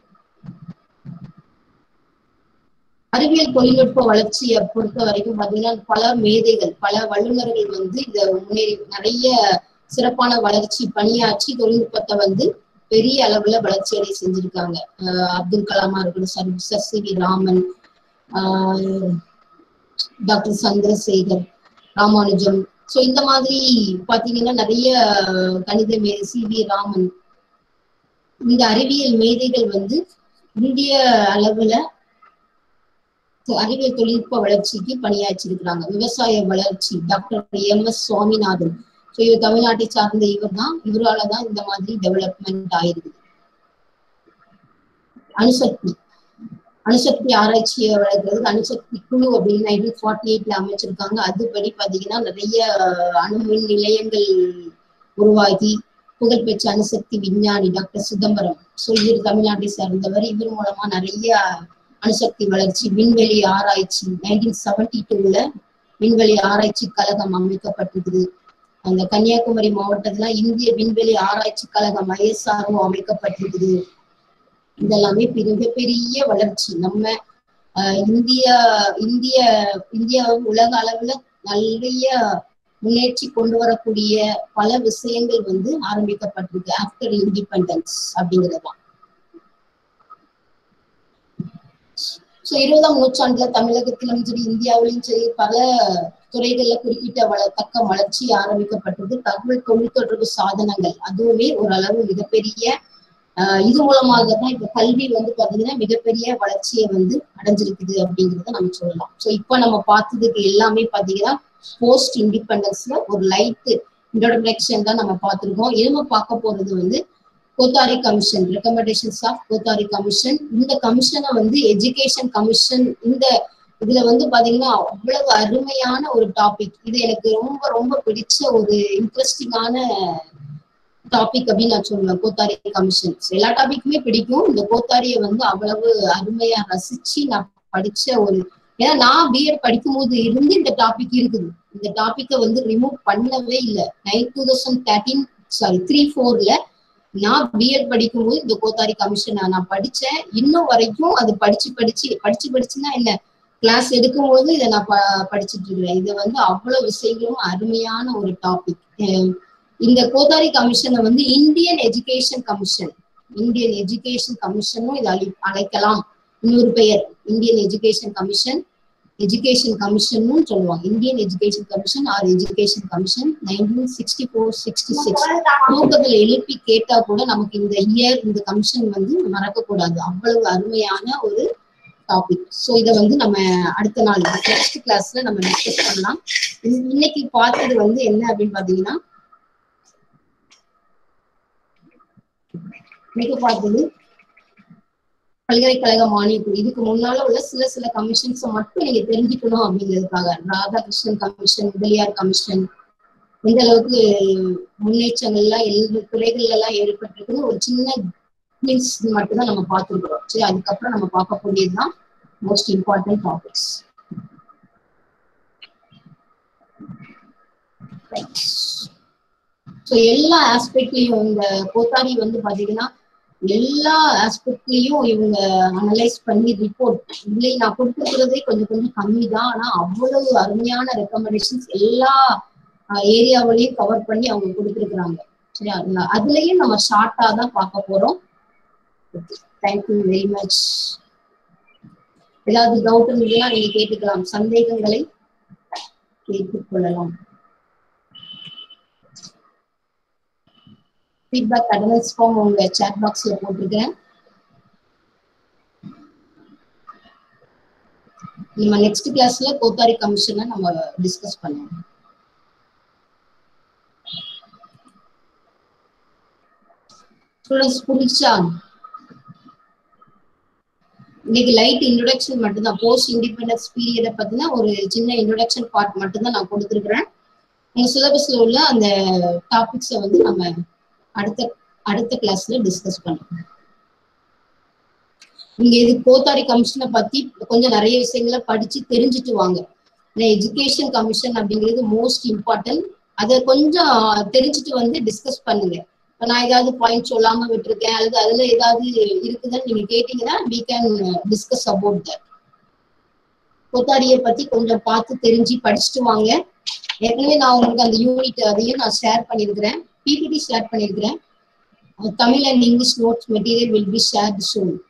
அறிவியல் தொழில்நுட்ப வளர்ச்சியை பொறுத்த வரைக்கும் பாத்தீங்கன்னா பல மேதைகள் பல வல்லுநர்கள் வந்து இத முன்னேறி நிறைய சிறப்பான வளர்ச்சி பணியாற்றி தொழில்நுட்பத்தை வந்து பெரிய அளவுல வளர்ச்சி அடைய செஞ்சிருக்காங்க அஹ் அப்துல் கலாமா இருக்கட்டும் sir sir C V Raman ஆஹ் டாக்டர் சந்திரசேகர் ராமானுஜம் சோ இந்த மாதிரி பாத்தீங்கன்னா நிறைய கணித மே சி வி ராமன் இந்த அறிவியல் மேதைகள் வந்து இந்திய அளவுல தொ- அறிவியல் தொழில்நுட்ப வளர்ச்சிக்கு பணியாற்றிருக்கிறாங்க விவசாய வளர்ச்சி doctor M S Swaminathan so இவர் தமிழ்நாட்டை சார்ந்த இவர் தான் இவரால தான் இந்த மாதிரி டெவலப்மெண்ட் ஆயிருக்குது அணுசக்தி அணுசக்தி ஆராய்ச்சியை வளர்க்கறதுக்கு அணுசக்தி குழு அப்படின்னு நைன்டீன் ஃபார்ட்டி எயிட்ல அமைச்சிருக்காங்க அதுபடி பாத்தீங்கன்னா நிறைய அணுமின் நிலையங்கள் உருவாகி புகழ்பெற்ற அணுசக்தி விஞ்ஞானி டாக்டர் சிதம்பரம் ஸோ இவர் தமிழ்நாட்டை சேர்ந்தவர் இவர் மூலமா நிறைய அணுசக்தி வளர்ச்சி விண்வெளி ஆராய்ச்சி நைன்டீன் செவன்டி டூல விண்வெளி ஆராய்ச்சி கழகம் அமைக்கப்பட்டிருக்குது அந்த கன்னியாகுமரி மாவட்டத்துல இந்திய விண்வெளி ஆராய்ச்சி கழகம் ஐஎஸ்ஆர்ஓ அமைக்கப்பட்டிருக்குது இதெல்லாமே மிகப்பெரிய வளர்ச்சி நம்ம ஆஹ், இந்தியா இந்திய இந்தியா உலக அளவுல நிறைய முன்னேற்றி கொண்டு வரக்கூடிய பல விஷயங்கள் வந்து ஆரம்பிக்கப்பட்டிருக்கு ஆஃப்டர் இண்டிபெண்டன்ஸ் அப்படிங்கிறதுதான் சோ இருபதாம் நூற்றாண்டுல தமிழகத்திலும் சரி இந்தியாவிலும் சரி பல துறைகள்ல குறிப்பிட்ட வளத்தக்க வளர்ச்சி ஆரம்பிக்கப்பட்டது தகவல் தொழில்தொடர்பு சாதனங்கள் அதுவுமே ஓரளவு மிகப்பெரிய ஆஹ் இது மூலமாக தான் இப்ப கல்வி வந்து பாத்தீங்கன்னா மிகப்பெரிய வளர்ச்சியை வந்து அடைஞ்சிருக்குது அப்படிங்கறத நம்ம சொல்லலாம் சோ இப்ப நம்ம பார்த்ததுக்கு எல்லாமே பாத்தீங்கன்னா போஸ்ட் இண்டிபெண்டன்ஸ்ல ஒரு லைட் இன்ட்ரோடக்ஷன் தான் நம்ம பார்த்திருக்கோம் இனிமே பார்க்க போறது வந்து Kothari commission recommendations of Kothari commission இந்த கமிஷனை வந்து எஜுகேஷன் கமிஷன் இந்த இதுல வந்து பாத்தீங்கன்னா அவ்வளவு அருமையான ஒரு டாபிக் இது எனக்கு ரொம்ப ரொம்ப பிடிச்ச ஒரு இன்ட்ரெஸ்டிங்கான டாபிக் அப்படின்னு நான் சொல்லுவேன் கோத்தாரி கமிஷன் எல்லா டாபிக்குமே பிடிக்கும் இந்த கோத்தாரியை வந்து அவ்வளவு அருமையா ரசிச்சு நான் படிச்ச ஒரு ஏன்னா நான் பிஎட் படிக்கும்போது இருந்து இந்த டாபிக் இருக்குது இந்த டாபிக்கை வந்து ரிமூவ் பண்ணவே இல்லை nine two thousand thirteen sorry three ஃபோர்ல நான் பிஎட் படிக்கும்போது இந்த கோத்தாரி கமிஷன் நான் படிச்சேன் இன்னும் வரைக்கும் அது படிச்சு படிச்சு படிச்சு படிச்சுன்னா என்ன கிளாஸ் எடுக்கும்போது இதை நான் ப- படிச்சுட்டு இருக்கிறேன் இது வந்து அவ்வளவு விஷயங்களும் அருமையான ஒரு டாபிக் இந்த கோத்தாரி கமிஷனை வந்து Indian education commission Indian education கமிஷனும் இதை அழி அழைக்கலாம் இன்னொரு பெயர் Indian education commission education commission சொல்லுவாங்க Indian education commission or education commission nineteen sixty four sixty six தூக்கத்துல எழுப்பி கேட்டா கூட நமக்கு இந்த இயர் இந்த கமிஷன் வந்து மறக்க கூடாது அவ்வளவு அருமையான ஒரு டாபிக் சோ இத வந்து நம்ம அடுத்த நாள் நெக்ஸ்ட் கிளாஸ்ல நம்ம டிஸ்கஸ் பண்ணலாம் இன்ன- இன்னைக்கு பார்த்தது வந்து என்ன அப்படின்னு பாத்தீங்கன்னா இன்னைக்கு பார்த்தது பல்கலைக்கழக மானியக்குழு இதுக்கு முன்னால உள்ள சில சில கமிஷன்ஸ் மட்டும் நீங்க தெரிஞ்சுக்கணும் அப்படிங்கிறதுக்காக ராதாகிருஷ்ணன் கமிஷன் முதலியார் கமிஷன் எந்த அளவுக்கு முன்னேற்றங்கள்லாம் எல்லா துறைகள்ல எல்லாம் ஏற்பட்டிருக்குன்னு ஒரு சின்ன மீன்ஸ் மட்டும்தான் நம்ம பார்த்துருக்கிறோம் சரி அதுக்கப்புறம் நம்ம பார்க்கக்கூடியதுதான் மோஸ்ட் இம்பார்ட்டன்ட் டாபிக்ஸ் ஸோ எல்லா ஆஸ்பெக்ட்லயும் இந்த கோத்தாரி வந்து பாத்தீங்கன்னா எல்லா ஆஸ்பெக்ட்லயும் இவங்க அனலைஸ் பண்ணி ரிப்போர்ட் இல்லை நான் கொடுத்துருக்கிறதே கொஞ்சம் கொஞ்சம் கம்மி தான் ஆனா அவ்வளவு அருமையான ரெக்கமெண்டேஷன்ஸ் எல்லா ஏரியாவிலையும் கவர் பண்ணி அவங்க கொடுத்துருக்குறாங்க சரியா அதுலயும் நம்ம ஷார்ட்டா தான் பார்க்க போறோம் தேங்க்யூ வெரி மச் ஏதாவது டவுட் இருந்ததுன்னா நீங்க கேட்டுக்கலாம் சந்தேகங்களை கேட்டுக்கொள்ளலாம் ஃபீட்பேக் அட்டனன்ஸ் ஃபார்ம் உங்க சாட் பாக்ஸ்ல போட்டிருக்கேன் நம்ம நெக்ஸ்ட் கிளாஸ்ல கோத்தாரி கமிஷனை நம்ம டிஸ்கஸ் பண்ணுவோம் ஸ்டூடெண்ட்ஸ் புரிச்சா இன்னைக்கு லைட் இன்ட்ரோடக்ஷன் மட்டும்தான் போஸ்ட் இண்டிபெண்டன்ஸ் பீரியட பத்தின ஒரு சின்ன இன்ட்ரோடக்ஷன் பார்ட் மட்டும்தான் நான் கொடுத்துருக்கிறேன் உங்க சிலபஸ்ல உள்ள அந்த டாபிக்ஸை வந்து நம்ம அடுத்த அடுத்த கிளாஸ்ல டிஸ்கஸ் பண்ணுவோம் நீங்க இது கோத்தாரி கமிஷனை பத்தி கொஞ்சம் நிறைய விஷயங்களை படிச்சு தெரிஞ்சுட்டு வாங்க எஜுகேஷன் கமிஷன் அப்படிங்கிறது மோஸ்ட் இம்பார்ட்டன்ட் அதை கொஞ்சம் தெரிஞ்சுட்டு வந்து டிஸ்கஸ் பண்ணுங்க இப்ப நான் ஏதாவது பாயிண்ட் சொல்லாம விட்டுருக்கேன் அல்லது அதுல ஏதாவது இருக்குதுன்னு நீங்க கேட்டீங்கன்னா we can discuss about that கோத்தாரியை பத்தி கொஞ்சம் பார்த்து தெரிஞ்சு படிச்சுட்டு வாங்க ஏற்கனவே நான் உங்களுக்கு அந்த யூனிட் அதையும் நான் ஷேர் பண்ணியிருக்கிறேன் பிபிடி ஷேர் பண்ணியிருக்கிறேன் Tamil and English notes material will be shared soon